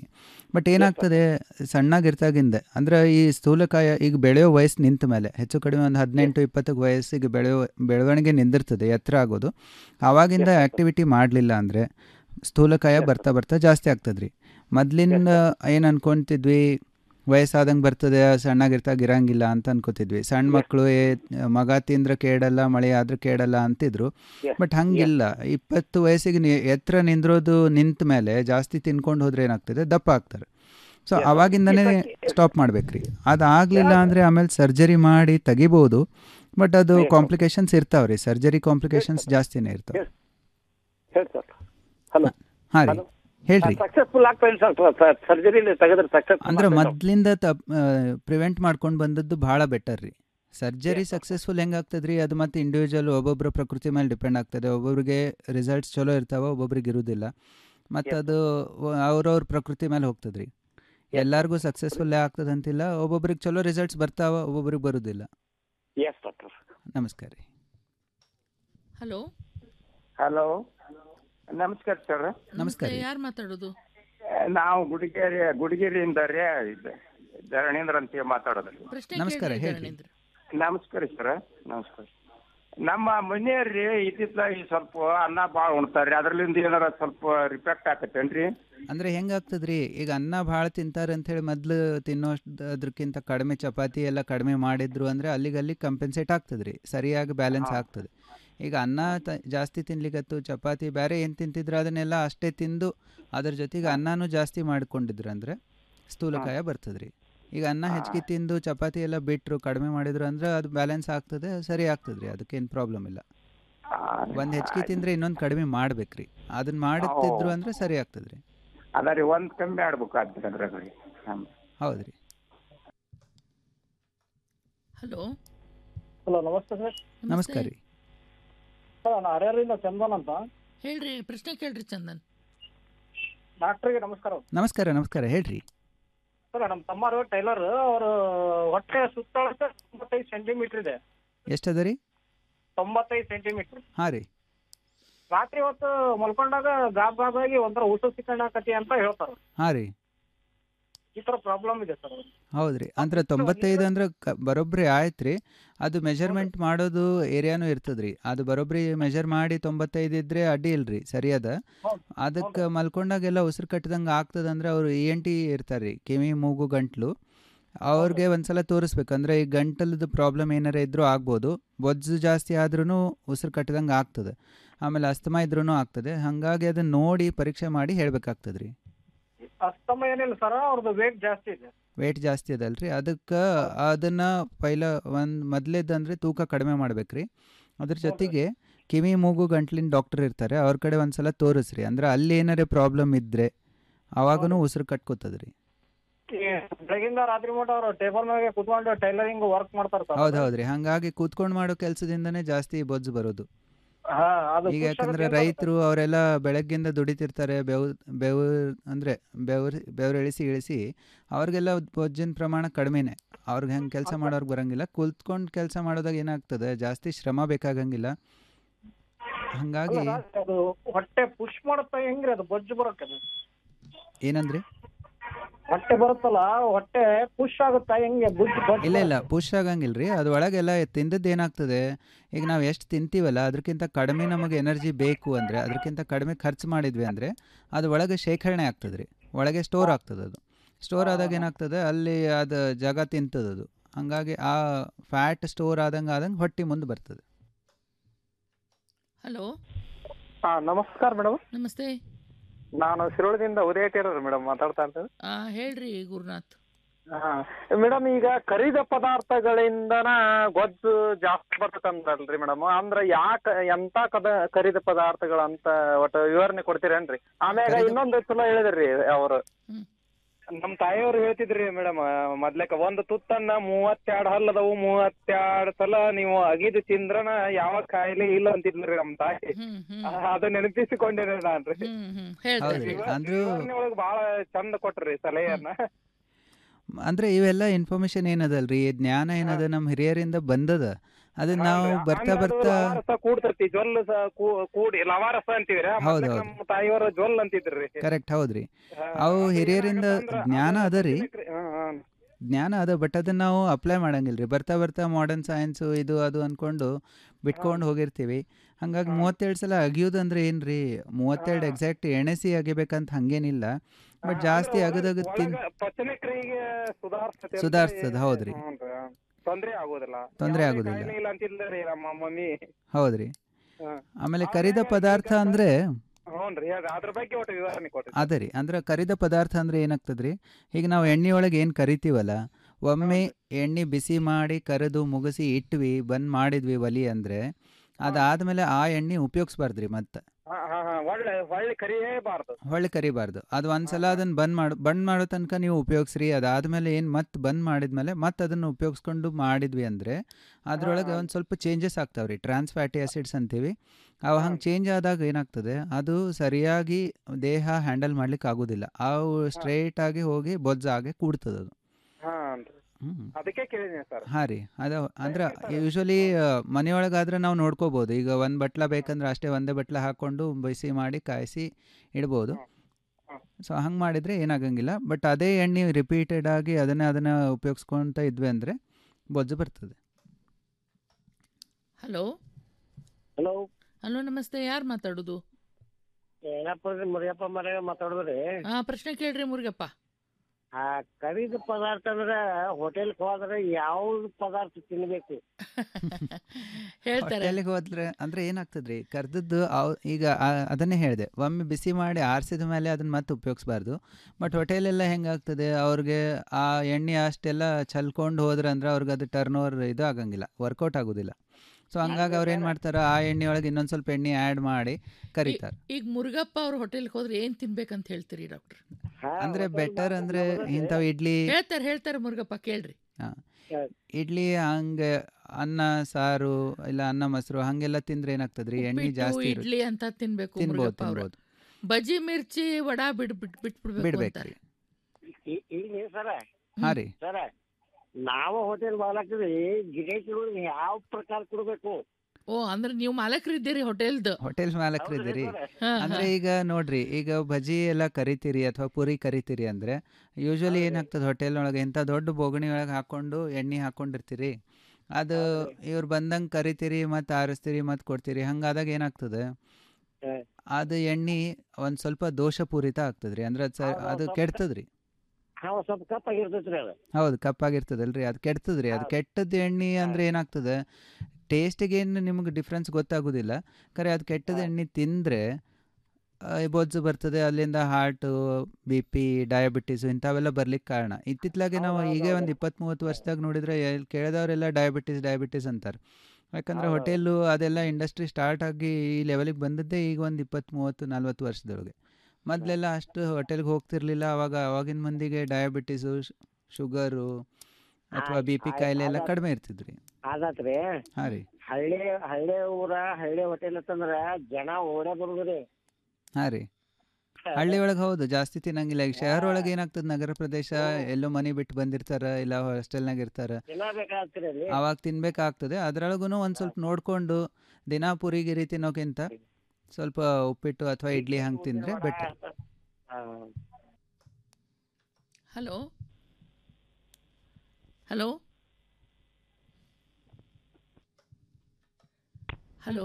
Speaker 1: ಬಟ್ ಏನಾಗ್ತದೆ ಸಣ್ಣಗಿರ್ತಾಗಿಂದ ಅಂದ್ರೆ ಈ ಸ್ಥೂಲಕಾಯ ಈಗ ಬೆಳೆಯೋ ವಯಸ್ಸು ನಿಂತ ಮೇಲೆ ಹೆಚ್ಚು ಕಡಿಮೆ ಒಂದು ಹದಿನೆಂಟು ಇಪ್ಪತ್ತಕ್ಕೆ ವಯಸ್ಸಿಗೆ ಬೆಳೆಯೋ ಬೆಳವಣಿಗೆ ನಿಂದಿರ್ತದೆ ಎತ್ತರ ಆಗೋದು ಆವಾಗಿಂದ ಆ್ಯಕ್ಟಿವಿಟಿ ಮಾಡಲಿಲ್ಲ ಅಂದರೆ ಸ್ಥೂಲಕಾಯ ಬರ್ತಾ ಬರ್ತಾ ಜಾಸ್ತಿ ಆಗ್ತದೆ ರೀ ಮೊದ್ಲಿನ ಏನು ಅನ್ಕೊಂತಿದ್ವಿ ವಯಸ್ಸಾದಂಗೆ ಬರ್ತದೆ ಸಣ್ಣಗಿರ್ತಾಗ ಇರಂಗಿಲ್ಲ ಅಂತ ಅನ್ಕೋತಿದ್ವಿ ಸಣ್ಣ ಮಕ್ಕಳು ಏ ಮಗ ತಿಂದ್ರೆ ಕೇಳಲ್ಲ ಮಳೆ ಆದ್ರೆ ಕೇಳಲ್ಲ ಅಂತಿದ್ರು ಬಟ್ ಹಂಗಿಲ್ಲ ಇಪ್ಪತ್ತು ವಯಸ್ಸಿಗೆ ನಿ- ಎತ್ತರ ನಿಂದ್ರೋದು ನಿಂತ ಮೇಲೆ ಜಾಸ್ತಿ ತಿನ್ಕೊಂಡು ಹೋದ್ರೆ ಏನಾಗ್ತದೆ ದಪ್ಪ ಆಗ್ತಾರೆ ಸೊ ಅವಾಗಿಂದನೇ ಸ್ಟಾಪ್ ಮಾಡ್ಬೇಕ್ರಿ ಅದಾಗಲಿಲ್ಲ ಅಂದರೆ ಆಮೇಲೆ ಸರ್ಜರಿ ಮಾಡಿ ತೆಗಿಬೋದು ಬಟ್ ಅದು ಕಾಂಪ್ಲಿಕೇಶನ್ಸ್ ಇರ್ತಾವ್ರಿ ಸರ್ಜರಿ ಕಾಂಪ್ಲಿಕೇಶನ್ಸ್ ಜಾಸ್ತಿನೇ ಇರ್ತಾವೆ
Speaker 22: ಹೇಳಿ ಸರ್ ಹಲೋ
Speaker 1: ಹಾಂ ರೀ ಹೇಳ್ರಿ
Speaker 22: ಸಕ್ಸಸ್ಫುಲ್ ಆಗ್ತದೆ ಸರ್ ಸರ್ಜರಿ ತೆಗೆದ್ರೆ ಸಕ್ಸಸ್
Speaker 1: ಅಂದ್ರೆ ಮೊದ್ಲಿಂದ ತಪ್ ಪ್ರಿವೆಂಟ್ ಮಾಡ್ಕೊಂಡು ಬಂದದ್ದು ಭಾಳ ಬೆಟರ್ ರೀ ಸರ್ಜರಿ ಸಕ್ಸಸ್ಫುಲ್ ಹೆಂಗಾಗ್ತದೆ ರೀ ಅದು ಮತ್ತೆ ಇಂಡಿವಿಜುವಲ್ ಒಬ್ಬೊಬ್ಬರ ಪ್ರಕೃತಿ ಮೇಲೆ ಡಿಪೆಂಡ್ ಆಗ್ತದೆ ಒಬ್ಬೊಬ್ರಿಗೆ ರಿಸಲ್ಟ್ಸ್ ಚಲೋ ಇರ್ತಾವೆ ಒಬ್ಬೊಬ್ರಿಗೆ ಇರುವುದಿಲ್ಲ ಮತ್ತು ಅದು ಅವ್ರವ್ರ ಪ್ರಕೃತಿ ಮೇಲೆ ಹೋಗ್ತದೆ ರೀ ಎಲ್ಲರಿಗೂ ಸಕ್ಸಸ್ಫುಲ್ಲೇ ಆಗ್ತದೆ ಅಂತಿಲ್ಲ ಒಬ್ಬೊಬ್ರಿಗೆ ಚಲೋ ರಿಸಲ್ಟ್ಸ್ ಬರ್ತಾವ ಒಬ್ಬೊಬ್ರಿಗೆ ಬರೋದಿಲ್ಲ
Speaker 22: ಎಸ್ ಡಾಕ್ಟರ್
Speaker 1: ನಮಸ್ಕಾರ ರೀ
Speaker 21: ಹಲೋ
Speaker 2: ಹಲೋ ನಮಸ್ಕಾರ ಸರ್
Speaker 1: ನಮಸ್ಕಾರ ರೀ.
Speaker 21: ಯಾರು ಮಾತಾಡೋದು
Speaker 2: ನಾವು ಗುಡಿಗೇರಿ ಗುಡಿಗೇರಿಯಿಂದ ರೀ ಇದು ಧರಣೇಂದ್ರ ಅಂತ ಮಾತಾಡೋದು
Speaker 21: ಪ್ರಶ್ನೆ
Speaker 1: ನಮಸ್ಕಾರ,
Speaker 21: ಕೇಳ್ರಿ
Speaker 1: ಹೇಳ್ರಿ.
Speaker 21: ಧರಣೇಂದ್ರ.
Speaker 2: ನಮಸ್ಕಾರ ಸರ್ ನಮಸ್ಕಾರ ನಮ್ಮ ಮನೆಯವ್ರಿ ಇತ್ತಿತ್ತಲಾಗಿ ಸ್ವಲ್ಪ ಅನ್ನ ಭಾಳ ಉಣ್ತಾರ್ರಿ ಅದ್ರಲ್ಲಿಂದ ಏನಾರ ಸ್ವಲ್ಪ ರಿಫೆಕ್ಟ್ ಆಕತ್ತೇನ್ರಿ
Speaker 1: ಅಂದ್ರೆ ಹೆಂಗಾಗ್ತದೆ ರೀ ಈಗ ಅನ್ನ ಭಾಳ ತಿಂತಾರೆ ಅಂಥೇಳಿ ಮೊದಲು ತಿನ್ನೋಷ್ಟು ಅದಕ್ಕಿಂತ ಕಡಿಮೆ ಚಪಾತಿ ಎಲ್ಲ ಕಡಿಮೆ ಮಾಡಿದ್ರು ಅಂದರೆ ಅಲ್ಲಿಗಲ್ಲಿ ಕಂಪೆನ್ಸೇಟ್ ಆಗ್ತದೆ ರೀ ಸರಿಯಾಗಿ ಬ್ಯಾಲೆನ್ಸ್ ಆಗ್ತದೆ ಈಗ ಅನ್ನ ತ ಜಾಸ್ತಿ ತಿನ್ಲಿಕ್ಕತ್ತು ಚಪಾತಿ ಬೇರೆ ಏನು ತಿಂತಿದ್ರು ಅದನ್ನೆಲ್ಲ ಅಷ್ಟೇ ತಿಂದು ಅದ್ರ ಜೊತೆಗೆ ಅನ್ನನೂ ಜಾಸ್ತಿ ಮಾಡ್ಕೊಂಡಿದ್ರು ಅಂದರೆ ಸ್ಥೂಲಕಾಯ ಬರ್ತದೆ ರೀ ಈಗ ಅನ್ನ ಹೆಚ್ಚಿಗೆ ತಿಂದು ಚಪಾತಿ ಎಲ್ಲ ಬಿಟ್ಟರು ಕಡಿಮೆ ಮಾಡಿದ್ರು ಅಂದ್ರೆ ಅದು ಬ್ಯಾಲೆನ್ಸ್ ಆಗ್ತದೆ ಸರಿ ಆಗ್ತದೆ ರೀ ಅದಕ್ಕೇನು ಪ್ರಾಬ್ಲಮ್ ಇಲ್ಲ ಒಂದು ಹೆಚ್ಚಿಗೆ ತಿಂದರೆ ಇನ್ನೊಂದು ಕಡಿಮೆ ಮಾಡ್ಬೇಕ್ರಿ ಅದನ್ನ ಮಾಡುತ್ತಿದ್ರು ಅಂದರೆ ಸರಿ ಆಗ್ತದೆ ರೀ
Speaker 2: ಅದ ರೀ ಒಂದ್ ಕಮ್ಮಿ ಆಡ್ಬೇಕು ಅದ್ರಾಗ್ರಿ ಹ್ಮ್.
Speaker 1: ಹೌದು ರೀ
Speaker 21: ಹಲೋ
Speaker 6: ಹಲೋ ನಮಸ್ತೆ ಸರ್
Speaker 1: ನಮಸ್ಕಾರ ರೀ
Speaker 6: ಸರ್ ನಾನು ಹರಿಹರದಿಂದ ಚಂದನ್ ಅಂತ
Speaker 21: ಹೇಳ್ರಿ ಪ್ರಶ್ನೆ ಕೇಳ್ರಿ ಚಂದನ್
Speaker 6: ಡಾಕ್ಟ್ರಿಗೆ ನಮಸ್ಕಾರ
Speaker 1: ನಮಸ್ಕಾರ ನಮಸ್ಕಾರ ಹೇಳ್ರಿ
Speaker 6: ಸರ್ ನಮ್ಮ ತಮ್ಮರು ಟೈಲರ್ ಅವರು ಹೊಟ್ಟೆ ಸುತ್ತಳತೆ ತೊಂಬತ್ತೈದು ಸೆಂಟಿಮೀಟರ್ ಇದೆ
Speaker 1: ಎಷ್ಟದ ರೀ
Speaker 6: ತೊಂಬತ್ತೈದು ಸೆಂಟಿಮೀಟರ್
Speaker 1: ಹಾಂ ರೀ
Speaker 6: ರಾತ್ರಿ ಹೊತ್ತು ಮಲ್ಕೊಂಡಾಗ ಗಾಬ್ ಗಾಬ್ ಆಗಿ ಒಂಥರ ಊಟ ಸಿಕ್ಕಣಕತಿ ಅಂತ ಹೇಳ್ತಾರೆ
Speaker 1: ಹಾಂ ರೀ
Speaker 6: ಈ ತರ ಪ್ರಾಬ್ಲಮ್ ಇದೆ ಸರ್
Speaker 1: ಹೌದು ರೀ ಅಂದ್ರೆ ತೊಂಬತ್ತೈದು ಅಂದ್ರೆ ಕ ಬರೋಬ್ಬರಿ ಆಯ್ತು ರೀ ಅದು ಮೆಜರ್ಮೆಂಟ್ ಮಾಡೋದು ಏರಿಯಾನು ಇರ್ತದೆ ರೀ ಅದು ಬರೋಬ್ಬರಿ ಮೆಜರ್ ಮಾಡಿ ತೊಂಬತ್ತೈದು ಇದ್ರೆ ಅಡ್ಡಿ ಇಲ್ರಿ ಸರಿಯಾದ ಅದಕ್ಕೆ ಮಲ್ಕೊಂಡಾಗೆಲ್ಲ ಉಸಿರು ಕಟ್ಟಿದಂಗೆ ಆಗ್ತದಂದ್ರೆ ಅವರು ಇ ಎನ್ ಟಿ ಇರ್ತಾರೆ ರೀ ಕಿವಿ ಮೂಗು ಗಂಟ್ಲು ಅವ್ರಿಗೆ ಒಂದ್ಸಲ ತೋರಿಸ್ಬೇಕು ಅಂದರೆ ಈ ಗಂಟಲದ ಪ್ರಾಬ್ಲಮ್ ಏನಾರ ಇದ್ರೂ ಆಗ್ಬೋದು ಬೊಜ್ಜು ಜಾಸ್ತಿ ಆದ್ರೂ ಉಸಿರು ಕಟ್ಟಿದಂಗೆ ಆಗ್ತದೆ ಆಮೇಲೆ ಅಸ್ತಮ ಇದ್ರೂ ಆಗ್ತದೆ ಹಾಗಾಗಿ ಅದನ್ನ ನೋಡಿ ಪರೀಕ್ಷೆ ಮಾಡಿ ಹೇಳ್ಬೇಕಾಗ್ತದೆ ರೀ
Speaker 6: ಅಸ್ತಮ ಏನಿಲ್ಲ ಸರ್ ಅವ್ರದ್ದು ವೇಟ್ ಜಾಸ್ತಿ ಇದೆ
Speaker 1: ವೇಟ್ ಜಾಸ್ತಿ ಅದಲ್ರಿ ಅದಕ್ಕೆ ಅದನ್ನು ಪೈಲ ಒಂದು ಮೊದಲೇದಂದ್ರೆ ತೂಕ ಕಡಿಮೆ ಮಾಡ್ಬೇಕ್ರಿ ಅದ್ರ ಜೊತೆಗೆ ಕಿವಿ ಮೂಗು ಗಂಟ್ಲಿನ ಡಾಕ್ಟರ್ ಇರ್ತಾರೆ ಅವ್ರ ಕಡೆ ಒಂದ್ಸಲ ತೋರಿಸ್ರಿ ಅಂದ್ರೆ ಅಲ್ಲಿ ಏನಾರೇ ಪ್ರಾಬ್ಲಮ್ ಇದ್ದರೆ ಅವಾಗೂ ಉಸಿರು ಕಟ್ಕೋತದ ರೀ
Speaker 6: ಈ ಬೆಳಗಿಂದ ರಾತ್ರಿ ಮಟ್ಟ ಅವರು ಟೇಬಲ್ ಮೇಲೆ ಕುತ್ಕೊಂಡು ಟೈಲರಿಂಗ್ ವರ್ಕ್ ಮಾಡ್ತಾರೆ ಸರ್
Speaker 1: ಹೌದು ಹೌದ್ರಿ ಹಾಗಾಗಿ ಕೂತ್ಕೊಂಡು ಮಾಡೋ ಕೆಲಸದಿಂದನೇ ಜಾಸ್ತಿ ಬೊಜ್ಜು ಬರೋದು
Speaker 6: ಹಾ ಅದು
Speaker 1: ಈಗ
Speaker 6: push
Speaker 1: ಯಾಕಂದ್ರೆ
Speaker 6: ಆಗುತ್ತೆ
Speaker 1: ರೈತರು ಅವರೆಲ್ಲ ಬೆಳಗ್ಗಿಂದ ದುಡಿತಿರ್ತಾರೆ ಬೆವ್ ಬೆವ್ ಅಂದರೆ ಬೆವ್ರು ಬೆವ್ರು ಇಳಿಸಿ ಇಳಿಸಿ ಅವ್ರಿಗೆಲ್ಲ ಬೊಜ್ಜಿನ ಪ್ರಮಾಣ ಕಡಿಮೆನೆ ಅವ್ರಿಗೆ ಹೆಂಗೆ ಕೆಲಸ ಮಾಡೋರ್ಗೆ ಬರಂಗಿಲ್ಲ ಕುಲ್ತ್ಕೊಂಡು ಕೆಲಸ ಮಾಡೋದಾಗ ಏನಾಗ್ತದೆ ಜಾಸ್ತಿ ಶ್ರಮ ಬೇಕಾಗಂಗಿಲ್ಲ ಹಾಗಾಗಿ
Speaker 6: ಅಲ್ಲ ಸರ್, ಅದು ಹೊಟ್ಟೆ ಪುಷ್ ಮಾಡುತ್ತಾ ಹೆಂಗ್ರಿ ಅದು ಬೊಜ್ಜು ಬರೋಕೆ ಅದು
Speaker 1: ಏನಂದ್ರಿ
Speaker 6: ಹೊಟ್ಟೆ ಬರುತ್ತಲ್ಲ ಹೊಟ್ಟೆ ಪುಷ್ ಆಗುತ್ತಾ ಹೆಂಗೆ ಬುಜ್ಜು ಬೊಜ್ಜು
Speaker 1: ಇಲ್ಲ ಇಲ್ಲ ಪುಷ್ ಆಗಂಗಿಲ್ಲ ರೀ ಅದು ಒಳಗೆಲ್ಲ ತಿಂದದ್ದು ಏನಾಗ್ತದೆ ಈಗ ನಾವು ಎಷ್ಟು ತಿಂತೀವಲ್ಲ ಅದಕ್ಕಿಂತ ಕಡಿಮೆ ನಮಗೆ ಎನರ್ಜಿ ಬೇಕು ಅಂದರೆ ಅದಕ್ಕಿಂತ ಕಡಿಮೆ ಖರ್ಚು ಮಾಡಿದ್ವಿ ಅಂದರೆ ಅದು ಒಳಗೆ ಶೇಖರಣೆ ಆಗ್ತದೆ ರೀ ಒಳಗೆ ಸ್ಟೋರ್ ಆಗ್ತದೆ ಅದು ಸ್ಟೋರ್ ಆದಾಗ ಏನಾಗ್ತದೆ ಅಲ್ಲಿ ಅದು ಜಾಗ ತಿಂತದೆ ಅದು ಹಂಗಾಗಿ ಆ ಫ್ಯಾಟ್ ಸ್ಟೋರ್ ಆದಂಗೆ ಆದಂಗೆ ಹೊಟ್ಟೆ ಮುಂದೆ ಬರ್ತದೆ
Speaker 21: ಹಲೋ
Speaker 6: ಹಾ ನಮಸ್ಕಾರ ಮೇಡಮ್
Speaker 21: ನಮಸ್ತೆ
Speaker 6: ನಾನು ಶಿರೋಳದಿಂದ ಉದಯ ಟೇರರ್ ಮೇಡಮ್ ಮಾತಾಡ್ತಾ ಇರ್ತೇನೆ
Speaker 21: ಆ, ಹೇಳ್ರಿ ಗುರುನಾಥ್
Speaker 6: ಮೇಡಮ್ ಈಗ ಕರಿದ ಪದಾರ್ಥಗಳಿಂದನ ಗೊಜ್ಜು ಜಾಸ್ತಿ ಬರ್ತದಂತಲ್ರಿ ಮೇಡಮ್ ಅಂದ್ರ ಯಾಕ ಎಂತ ಕದ ಕರಿದ ಪದಾರ್ಥಗಳಂತ ಒಟ್ಟು ವಿವರಣೆ ಕೊಡ್ತೀರೇನ್ರಿ ಆಮ್ಯಾಗ ಇನ್ನೊಂದು ಚಲೋ ಹೇಳಿದ್ರಿ ಅವ್ರು ನಮ್ ತಾಯಿಯವ್ರು ಹೇಳ್ತಿದ್ರಿ ಮೇಡಮ್ ಮೊದ್ಲೇಕ ಒಂದು ತುತ್ತನ್ನ ಮೂವತ್ತೆರಡ್ ಹಲ್ಲದವು ಮೂವತ್ತೆರಡ್ ಸಲ ನೀವು ಅಗಿದು ತಿಂದ್ರನ ಯಾವ ಕಾಯಿಲೆ ಇಲ್ಲ ಅಂತಿದ್ರಿ ನಮ್ ತಾಯಿ ಅದು ನೆನಪಿಸಿಕೊಂಡೇನೆ ನಾನ್ರಿ
Speaker 1: ಹೌದ್ರಿ ಅಂದ್ರೂ
Speaker 6: ವಿವರಣೆ ಒಳಗ್ ಬಾಳ ಚಂದ ಕೊಟ್ರಿ ಸಲಹೆಯನ್ನ
Speaker 1: ಅಂದರೆ ಇವೆಲ್ಲ ಇನ್ಫಾರ್ಮೇಷನ್ ಏನದಲ್ರಿ ಈ ಜ್ಞಾನ ಏನದ ನಮ್ಮ ಹಿರಿಯರಿಂದ ಬಂದದ ಅದನ್ನ ನಾವು ಬರ್ತಾ ಬರ್ತಾ
Speaker 6: ಲವಾರಸ ಕೂಡ್ತತಿ ಜ್ವಲ್ ಸ- ಕೂ- ಕೂಡಿ ಲವಾರಸ ಅಂತೀವ್ರಿ
Speaker 1: ಹೌದ್
Speaker 6: ಮೊದ್ಲೇ
Speaker 1: ಹೌದ್.
Speaker 6: ನಮ್ಮ ತಾಯಿಯವರು ಜ್ವಲ್ ಅಂತಿದ್ರಿ
Speaker 1: ಕರೆಕ್ಟ್ ಹೌದ್ರಿ ಅವು ಹಿರಿಯರಿಂದ ಜ್ಞಾನ ಅದ ರೀ ಜ್ಞಾನ ಅದ ಬಟ್ ಅದನ್ನ ನಾವು ಅಪ್ಲೈ ಮಾಡಂಗಿಲ್ಲ ರೀ ಬರ್ತಾ ಬರ್ತಾ ಮಾಡರ್ನ್ ಸೈನ್ಸು ಇದು ಅದು ಅನ್ಕೊಂಡು ಬಿಟ್ಕೊಂಡು ಹೋಗಿರ್ತೀವಿ ಹಂಗಾಗಿ ಮೂವತ್ತೇಳು ಸಲ ಅಗಿಯೋದು ಅಂದ್ರೆ ಏನ್ರಿ ಮೂವತ್ತೆರಡು ಎಕ್ಸಾಕ್ಟ್ ಎಣೆಸಿ ಅಗಿಬೇಕಂತ ಹಂಗೇನಿಲ್ಲ ಬಟ್ ಜಾಸ್ತಿ ಅಗದಗದ್ ತಿನ್
Speaker 6: ಪಚನಕ್ರಿಯೆಗೆ ಸುಧಾರಿಸ್ತತಿ ಅಂತ
Speaker 1: ಸುಧಾರಿಸ್ತದ, ಹೌದ್ರಿ.
Speaker 6: ಹ್ಞೂನ್ರಿ. ತೊಂದ್ರೆ ಆಗೋದಿಲ್ಲ
Speaker 1: ತೊಂದ್ರೆ
Speaker 6: ಯಾವುದೇ
Speaker 1: ಆಗೋದಿಲ್ಲ.
Speaker 6: ಕಾಯಿಲೆ ಇಲ್ಲ ಅಂತಿದ್ರಿ ನಮ್ಮ ಮಮ್ಮಿ
Speaker 1: ಹೌದ್ರಿ
Speaker 6: ಹಾ.
Speaker 1: ಆಮೇಲೆ ಕರಿದ ಪದಾರ್ಥ ಅಂದ್ರೆ
Speaker 6: ಹ್ಞೂನ್ರಿ ಅದ್ ಅದ್ರ ಬಗ್ಗೆ ಒಟ್ಟು ವಿವರಣೆ ಕೊಡ್ರಿ
Speaker 1: ಅದೇ ರೀ ಅಂದ್ರೆ ಕರಿದ ಪದಾರ್ಥ ಅಂದ್ರೆ ಏನಾಗ್ತದ್ರಿ ಈಗ ನಾವು ಎಣ್ಣೆ ಒಳಗೆ ಏನು ಕರಿತೀವಲ್ಲ ಒಮ್ಮೆ ಎಣ್ಣೆ ಬಿಸಿ ಮಾಡಿ ಕರೆದು ಮುಗಿಸಿ ಇಟ್ವಿ ಬಂದ್ ಮಾಡಿದ್ವಿ ಒಲಿ ಅಂದ್ರೆ ಅದಾದ್ಮೇಲೆ ಆ ಎಣ್ಣೆ ಉಪಯೋಗಿಸ್ಬಾರ್ದ್ರಿ ಮತ್ತೆ
Speaker 6: ಹಾ ಹಾ ಹಾ ಒಳ್ಳೆ ಒಳ್ಳೆ ಕರಿಯೇಬಾರ್ದು
Speaker 1: ಹೊಳ್ಳಿ ಕರಿಬಾರ್ದು ಅದು ಒಂದ್ಸಲ ಅದನ್ನ ಬಂದ್ ಮಾಡು ಬಂದ್ ಮಾಡೋ ತನಕ ನೀವು ಉಪಯೋಗಿಸ್ರಿ ಅದಾದ್ಮೇಲೆ ಏನು ಮತ್ತೆ ಬಂದ್ ಮಾಡಿದ್ಮೇಲೆ ಮತ್ತೆ ಅದನ್ನು ಉಪಯೋಗಿಸ್ಕೊಂಡು ಮಾಡಿದ್ವಿ ಅಂದ್ರೆ ಅದ್ರೊಳಗೆ ಒಂದು ಸ್ವಲ್ಪ ಚೇಂಜಸ್ ಆಗ್ತಾವ್ರಿ ಟ್ರಾನ್ಸ್ ಫ್ಯಾಟಿ ಆಸಿಡ್ಸ್ ಅಂತೀವಿ ಅವು ಹಂಗೆ ಚೇಂಜ್ ಆದಾಗ ಏನಾಗ್ತದೆ ಅದು ಸರಿಯಾಗಿ ದೇಹ ಹ್ಯಾಂಡಲ್ ಮಾಡ್ಲಿಕ್ಕೆ ಆಗೋದಿಲ್ಲ ಅವು ಸ್ಟ್ರೈಟ್ ಆಗಿ ಹೋಗಿ ಬೊಜ್ಜಾಗಿ ಕೂಡ್ತದೆ ಅದು
Speaker 6: ಹಾನ್ರಿ
Speaker 1: ಹ್ಮ್.
Speaker 6: ಅದಕ್ಕೆ ಕೇಳಿದ್ನಿ ಸರ್
Speaker 1: ಹಾಂ ರೀ ಅದು ಅಂದ್ರೆ ಯೂಶ್ವಲಿ ಮನೆಯೊಳಗಾದ್ರೆ ನಾವು ನೋಡ್ಕೋಬೋದು ಈಗ ಒಂದು ಬಟ್ಲ ಬೇಕಂದ್ರೆ ಅಷ್ಟೇ ಒಂದೇ ಬಟ್ಲ ಹಾಕ್ಕೊಂಡು ಬಿಸಿ ಮಾಡಿ ಕಾಯಿಸಿ ಇಡ್ಬೋದು ಸೊ ಹಂಗೆ ಮಾಡಿದರೆ ಏನಾಗಂಗಿಲ್ಲ ಬಟ್ ಅದೇ ಎಣ್ಣೆ ರಿಪೀಟೆಡ್ ಆಗಿ ಅದನ್ನೇ ಅದನ್ನು ಉಪಯೋಗಿಸ್ಕೊತ ಇದ್ವಿ ಅಂದರೆ ಬೊಜ್ಜು ಬರ್ತದೆ
Speaker 21: ಹಲೋ
Speaker 7: ಹಲೋ
Speaker 21: ಹಲೋ ನಮಸ್ತೆ ಯಾರು ಮಾತಾಡೋದು
Speaker 7: ಏನಪ್ಪ ಮುರಿಯಪ್ಪ ಮರ ಮಾತಾಡಿದ್ರಿ
Speaker 21: ಆ ಪ್ರಶ್ನೆ ಕೇಳ್ರಿ ಮುರುಗಪ್ಪ
Speaker 7: ಆ ಕರಿದ ಪದಾರ್ಥ ಅಂದ್ರ ಹೋಟೆಲ್ ಹೋದ್ರೆ ಯಾವ ಪದಾರ್ಥ ತಿನ್ಬೇಕು
Speaker 21: ಹೇಳ್ತಾರೆ
Speaker 1: ಹೋಟೆಲಿಗೆ ಹೋದ್ರೆ ಅಂದರೆ ಏನಾಗ್ತದ್ರಿ ಕರ್ದದ್ದು ಅವ್ ಈಗ ಆ- ಅದನ್ನೇ ಹೇಳಿದೆ ಒಮ್ಮೆ ಬಿಸಿ ಮಾಡಿ ಆರಿಸಿದ ಮೇಲೆ ಅದನ್ನ ಮತ್ತೆ ಉಪಯೋಗಿಸ್ಬಾರ್ದು ಬಟ್ ಹೋಟೆಲೆಲ್ಲ ಹೆಂಗಾಗ್ತದೆ ಅವ್ರಿಗೆ ಆ ಎಣ್ಣೆ ಅಷ್ಟೆಲ್ಲ ಚಲ್ಕೊಂಡು ಹೋದ್ರೆ ಅಂದ್ರೆ ಅವ್ರಿಗೆ ಅದು ಟರ್ನ್ ಓವರ್ ಇದು ಆಗಂಗಿಲ್ಲ ವರ್ಕೌಟ್ ಆಗೋದಿಲ್ಲ ಸೊ ಹಂಗಾಗಿ ಅವ್ರು ಏನು ಮಾಡ್ತಾರೆ ಆ ಎಣ್ಣೆ ಒಳಗೆ ಇನ್ನೊಂದು ಸ್ವಲ್ಪ ಎಣ್ಣೆ ಆ್ಯಡ್ ಮಾಡಿ ಕರೀತಾರೆ
Speaker 21: ಈಗ ಮುರುಗಪ್ಪ ಅವ್ರ ಹೋಟೆಲ್ಗೆ ಹೋದ್ರೆ ಏನ್ ತಿನ್ಬೇಕಂತ ಹೇಳ್ತೀರಿ ಡಾಕ್ಟರ್
Speaker 1: ಅಂದ್ರೆ ಬೆಟರ್ ಅಂದ್ರೆ ಇಂಥವು ಇಡ್ಲಿ
Speaker 21: ಹೇಳ್ತಾರೆ ಹೇಳ್ತಾರೆ ಮುರುಗಪ್ಪ ಕೇಳ್ರಿ
Speaker 1: ಹಾ. ಇಡ್ಲಿ ಹಂಗೆ ಅನ್ನ ಸಾರು ಇಲ್ಲ ಅನ್ನ ಮೊಸರು ಹಂಗೆಲ್ಲ ತಿಂದ್ರೆ ಏನಾಗ್ತದ್ರಿ ಎಣ್ಣೆ
Speaker 21: ಉಪ್ಪಿಟ್ಟು,
Speaker 1: ಜಾಸ್ತಿ ಇರುತ್ತೆ.
Speaker 21: ಇಡ್ಲಿ ಅಂತ ತಿನ್ಬೇಕು
Speaker 1: ತಿನ್ಬೋದು
Speaker 21: ಮುರುಗಪ್ಪ ಅವ್ರು
Speaker 1: ತಿನ್ಬೋದು
Speaker 21: ಬಜ್ಜಿ ಮಿರ್ಚಿ ವಡಾ ಬಿಡ್ ಬಿಟ್ ಬಿಟ್ಬಿಡ್ಬೇಕು
Speaker 1: ಬಿಡ್ಬೇಕ್ರಿ
Speaker 7: ಈ- ಈಗ ಸರ
Speaker 1: ಹಾ ರೀ
Speaker 7: ಸರ ನಾವು ಹೋಟೆಲ್ ಮಾಲಕ್ರಿ ಗಿರಾಕಿಗಳಿಗೆ ಯಾವ ಪ್ರಕಾರ ಕೊಡ್ಬೇಕು
Speaker 21: ಓ ಅಂದ್ರೆ ನೀವು ಮಾಲಕರಿದ್ದೀರಿ ಹೋಟೆಲ್ದು
Speaker 1: ಹೋಟೆಲ್ ಮಾಲಕರಿದ್ದೀರಿ
Speaker 21: ಹಾ,
Speaker 1: ಅಂದ್ರೆ
Speaker 21: ಹಾ.
Speaker 1: ಈಗ ನೋಡ್ರಿ ಈಗ ಭಜಿ ಎಲ್ಲ ಕರಿತೀರಿ ಅಥವಾ ಪೂರಿ ಕರಿತೀರಿ ಅಂದ್ರೆ ಯೂಶಲಿ ಏನಾಗ್ತದೆ ಹೋಟೆಲ್ ಒಳಗೆ ಇಂಥ ದೊಡ್ಡ ಬೋಗಣಿ ಒಳಗೆ ಹಾಕೊಂಡು ಎಣ್ಣೆ ಹಾಕೊಂಡಿರ್ತೀರಿ ಅದು ಇವ್ರು ಬಂದಂಗೆ ಕರಿತೀರಿ ಮತ್ತು ಆರಿಸ್ತೀರಿ ಮತ್ತು ಕೊಡ್ತೀರಿ ಹಂಗಾದಾಗ ಏನಾಗ್ತದೆ ಅದು ಎಣ್ಣೆ ಒಂದು ಸ್ವಲ್ಪ ದೋಷಪೂರಿತ ಆಗ್ತದ್ರಿ ಅಂದ್ರೆ ಅದು ಸ- ಅದು ಕೆಡ್ತದ್ರಿ
Speaker 7: ನಾವು ಸ್ವಲ್ಪ ಕಪ್ಪಾಗಿರ್ತೈತ್ರಿ ಅದು
Speaker 1: ಹೌದು ಕಪ್ಪಾಗಿರ್ತದಲ್ರಿ ಅದು ಕೆಡ್ತದ್ರಿ ಅದು ಕೆಟ್ಟದ್ದು ಎಣ್ಣೆ ಅಂದ್ರೆ ಏನಾಗ್ತದೆ ಟೇಸ್ಟಿಗೆ ಏನು ನಿಮ್ಗೆ ಡಿಫ್ರೆನ್ಸ್ ಗೊತ್ತಾಗೋದಿಲ್ಲ ಖರೆ ಅದು ಕೆಟ್ಟದ ಎಣ್ಣೆ ತಿಂದರೆ ಬೊಜ್ಜು ಬರ್ತದೆ ಅಲ್ಲಿಂದ ಹಾರ್ಟು ಬಿ ಪಿ ಡಯಾಬಿಟೀಸು ಇಂಥವೆಲ್ಲ ಬರ್ಲಿಕ್ಕೆ ಕಾರಣ ಇತ್ತಿತ್ತಲಾಗೆ ನಾವು ಈಗ ಒಂದು ಇಪ್ಪತ್ತ್ ಮೂವತ್ತು ವರ್ಷದಾಗ ನೋಡಿದ್ರೆ ಎಲ್ ಕೇಳಿದವರೆಲ್ಲ ಡಯಾಬಿಟೀಸ್ ಡಯಾಬಿಟೀಸ್ ಅಂತಾರೆ ಯಾಕಂದ್ರೆ ಹೋಟೆಲು ಅದೆಲ್ಲ ಇಂಡಸ್ಟ್ರಿ ಸ್ಟಾರ್ಟ್ ಆಗಿ ಈ ಲೆವೆಲಿಗೆ ಬಂದದ್ದೇ ಈಗ ಒಂದು ಇಪ್ಪತ್ತ್ ಮೂವತ್ತು ನಲ್ವತ್ತು ವರ್ಷದೊಳಗೆ ಮೊದಲೆಲ್ಲ ಅಷ್ಟು ಹೋಟೆಲ್ಗೆ ಹೋಗ್ತಿರ್ಲಿಲ್ಲ ಅವಾಗ ಅವಾಗಿನ ಮಂದಿಗೆ ಡಯಾಬಿಟೀಸು ಶುಗರು ಅಥವಾ ಬಿ ಪಿ ಕಾಯಿಲೆ ಎಲ್ಲ ಕಡಿಮೆ ಇರ್ತಿದ್ರಿ
Speaker 7: ಆದಾತ್ರಿ
Speaker 1: ಹಾಂ ರೀ
Speaker 7: ಹಳ್ಳಿ ಹಳ್ಳಿ ಊರ ಹಳ್ಳಿ ಹೋಟೆಲ್ ಅಂತಂದ್ರ ಜನ ಓಡೇ ಬರುದ್ರಿ
Speaker 1: ಹಾಂ ರೀ ಹಳ್ಳಿ ಒಳಗೆ ಹೌದು ಜಾಸ್ತಿ ತಿನ್ನಂಗಿಲ್ಲ ಈಗ ಶಹರ ಒಳಗೆ ಏನಾಗ್ತದೆ ನಗರ ಪ್ರದೇಶ ಎಲ್ಲೋ ಮನೆ ಬಿಟ್ಟು ಬಂದಿರ್ತಾರ ಇಲ್ಲ ಹಾಸ್ಟೆಲ್ನಾಗ ಇರ್ತಾರ
Speaker 7: ತಿನ್ನಬೇಕಾಗ್ತರಿ ಅಲ್ಲಿ
Speaker 1: ಅವಾಗ ತಿನ್ಬೇಕಾಗ್ತದೆ ಅದ್ರೊಳಗೂ ಒಂದು ಸ್ವಲ್ಪ ನೋಡಿಕೊಂಡು ದಿನಾ ಪುರಿ ಗಿರಿ ತಿನ್ನೋಕ್ಕಿಂತ ಸ್ವಲ್ಪ ಉಪ್ಪಿಟ್ಟು ಅಥವಾ ಇಡ್ಲಿ ಹಂಗೆ ತಿಂದರೆ better
Speaker 21: hello hello hello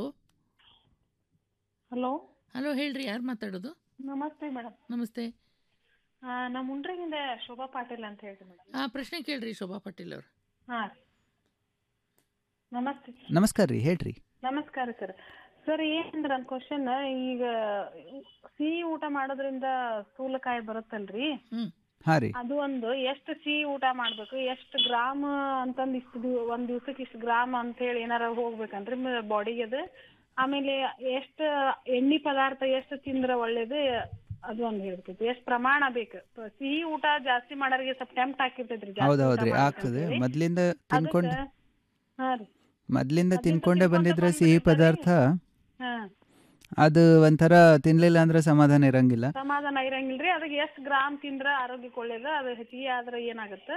Speaker 9: hello
Speaker 21: hello ಹೇಳ್ರಿ ಯಾರು ಮಾತಾಡೋದು
Speaker 9: ನಮಸ್ತೆ ಮೇಡಮ್
Speaker 21: ನಮಸ್ತೆ
Speaker 9: ನಮ್ಮ ಮುಂಡ್ರಿಗಿಂದ ಶೋಭಾ ಪಾಟೀಲ್ ಅಂತ ಹೇಳ್ರಿ ಮೇಡಮ್
Speaker 21: ಆ ಪ್ರಶ್ನೆ ಕೇಳ್ರಿ ಶೋಭಾ ಪಾಟೀಲ್ ಅವ್ರು
Speaker 9: ಹಾ ರೀ ನಮಸ್ತೆ
Speaker 1: ನಮಸ್ಕಾರ ರೀ ಹೇಳ್ರಿ
Speaker 9: ನಮಸ್ಕಾರ ಸರ್ ಸರ್ ಏನಂದ್ರ ನನ್ ಕ್ವಶನ್ ಈಗ ಸಿಹಿ ಊಟ ಮಾಡೋದ್ರಿಂದ ಸ್ಥೂಲಕಾಯ ಬರುತ್ತಲ್ರಿ
Speaker 1: ಹಾಂ ರೀ
Speaker 9: ಅದು ಒಂದು ಎಷ್ಟು ಸಿಹಿ ಊಟ ಮಾಡ್ಬೇಕು ಎಷ್ಟು ಗ್ರಾಮ್ ಅಂತಂದ್ ಇಷ್ಟು ದಿವ್ ಒಂದ್ ದಿವ್ಸಕ್ಕೆ ಇಷ್ಟು ಗ್ರಾಮ್ ಅಂತ ಹೇಳಿ ಏನಾರ ಹೋಗ್ಬೇಕನ್ರಿ ಬಾಡಿಗೆ ಅದು ಆಮೇಲೆ ಎಷ್ಟ್ ಎಣ್ಣಿ ಪದಾರ್ಥ ಎಷ್ಟು ತಿಂದ್ರ ಒಳ್ಳೇದು ಅದು ಒಂದ್ ಹೇಳ್ತೈತಿ ಎಷ್ಟ್ ಪ್ರಮಾಣ ಬೇಕು ಪ- ಸಿಹಿ ಊಟ ಜಾಸ್ತಿ ಮಾಡೋರಿಗೆ ಸ್ವಲ್ಪ ಟೆಂಪ್ಟ್ ಹಾಕಿರ್ತೈತ್ರಿ ಜಾಸ್ತಿ
Speaker 1: ಹೌದು
Speaker 9: ಊಟ
Speaker 1: ಹೌದ್ರಿ
Speaker 9: ಮಾಡ್ಬೇಕಂತ
Speaker 1: ಆಗ್ತದೆ
Speaker 9: ಹೇಳಿ.
Speaker 1: ಮೊದ್ಲಿಂದ ತಿನ್ಕೊಂಡು
Speaker 9: ಅದಕ್ಕ- ಹಾ ರೀ
Speaker 1: ಮೊದ್ಲಿಂದ ತಿನ್ಕೊಂಡೇ ಬಂದಿದ್ರೆ ಸಿಹಿ ಪದಾರ್ಥ
Speaker 9: ಹಾ
Speaker 1: ಅದು ಒಂಥರ ತಿನ್ಲಿಲ್ಲ ಅಂದ್ರೆ ಸಮಾಧಾನ ಇರಂಗಿಲ್ಲ
Speaker 9: ಸಮಾಧಾನ ಇರಂಗಿಲ್ರಿ ಅದಕ್ಕೆ ಎಷ್ಟ್ ಗ್ರಾಮ್ ತಿಂದ್ರ ಆರೋಗ್ಯಕ್ಕೆ ಒಳ್ಳೇದು ಅದು ಹೆಚ್ಚಿಗೆ ಆದ್ರ ಏನಾಗತ್ತ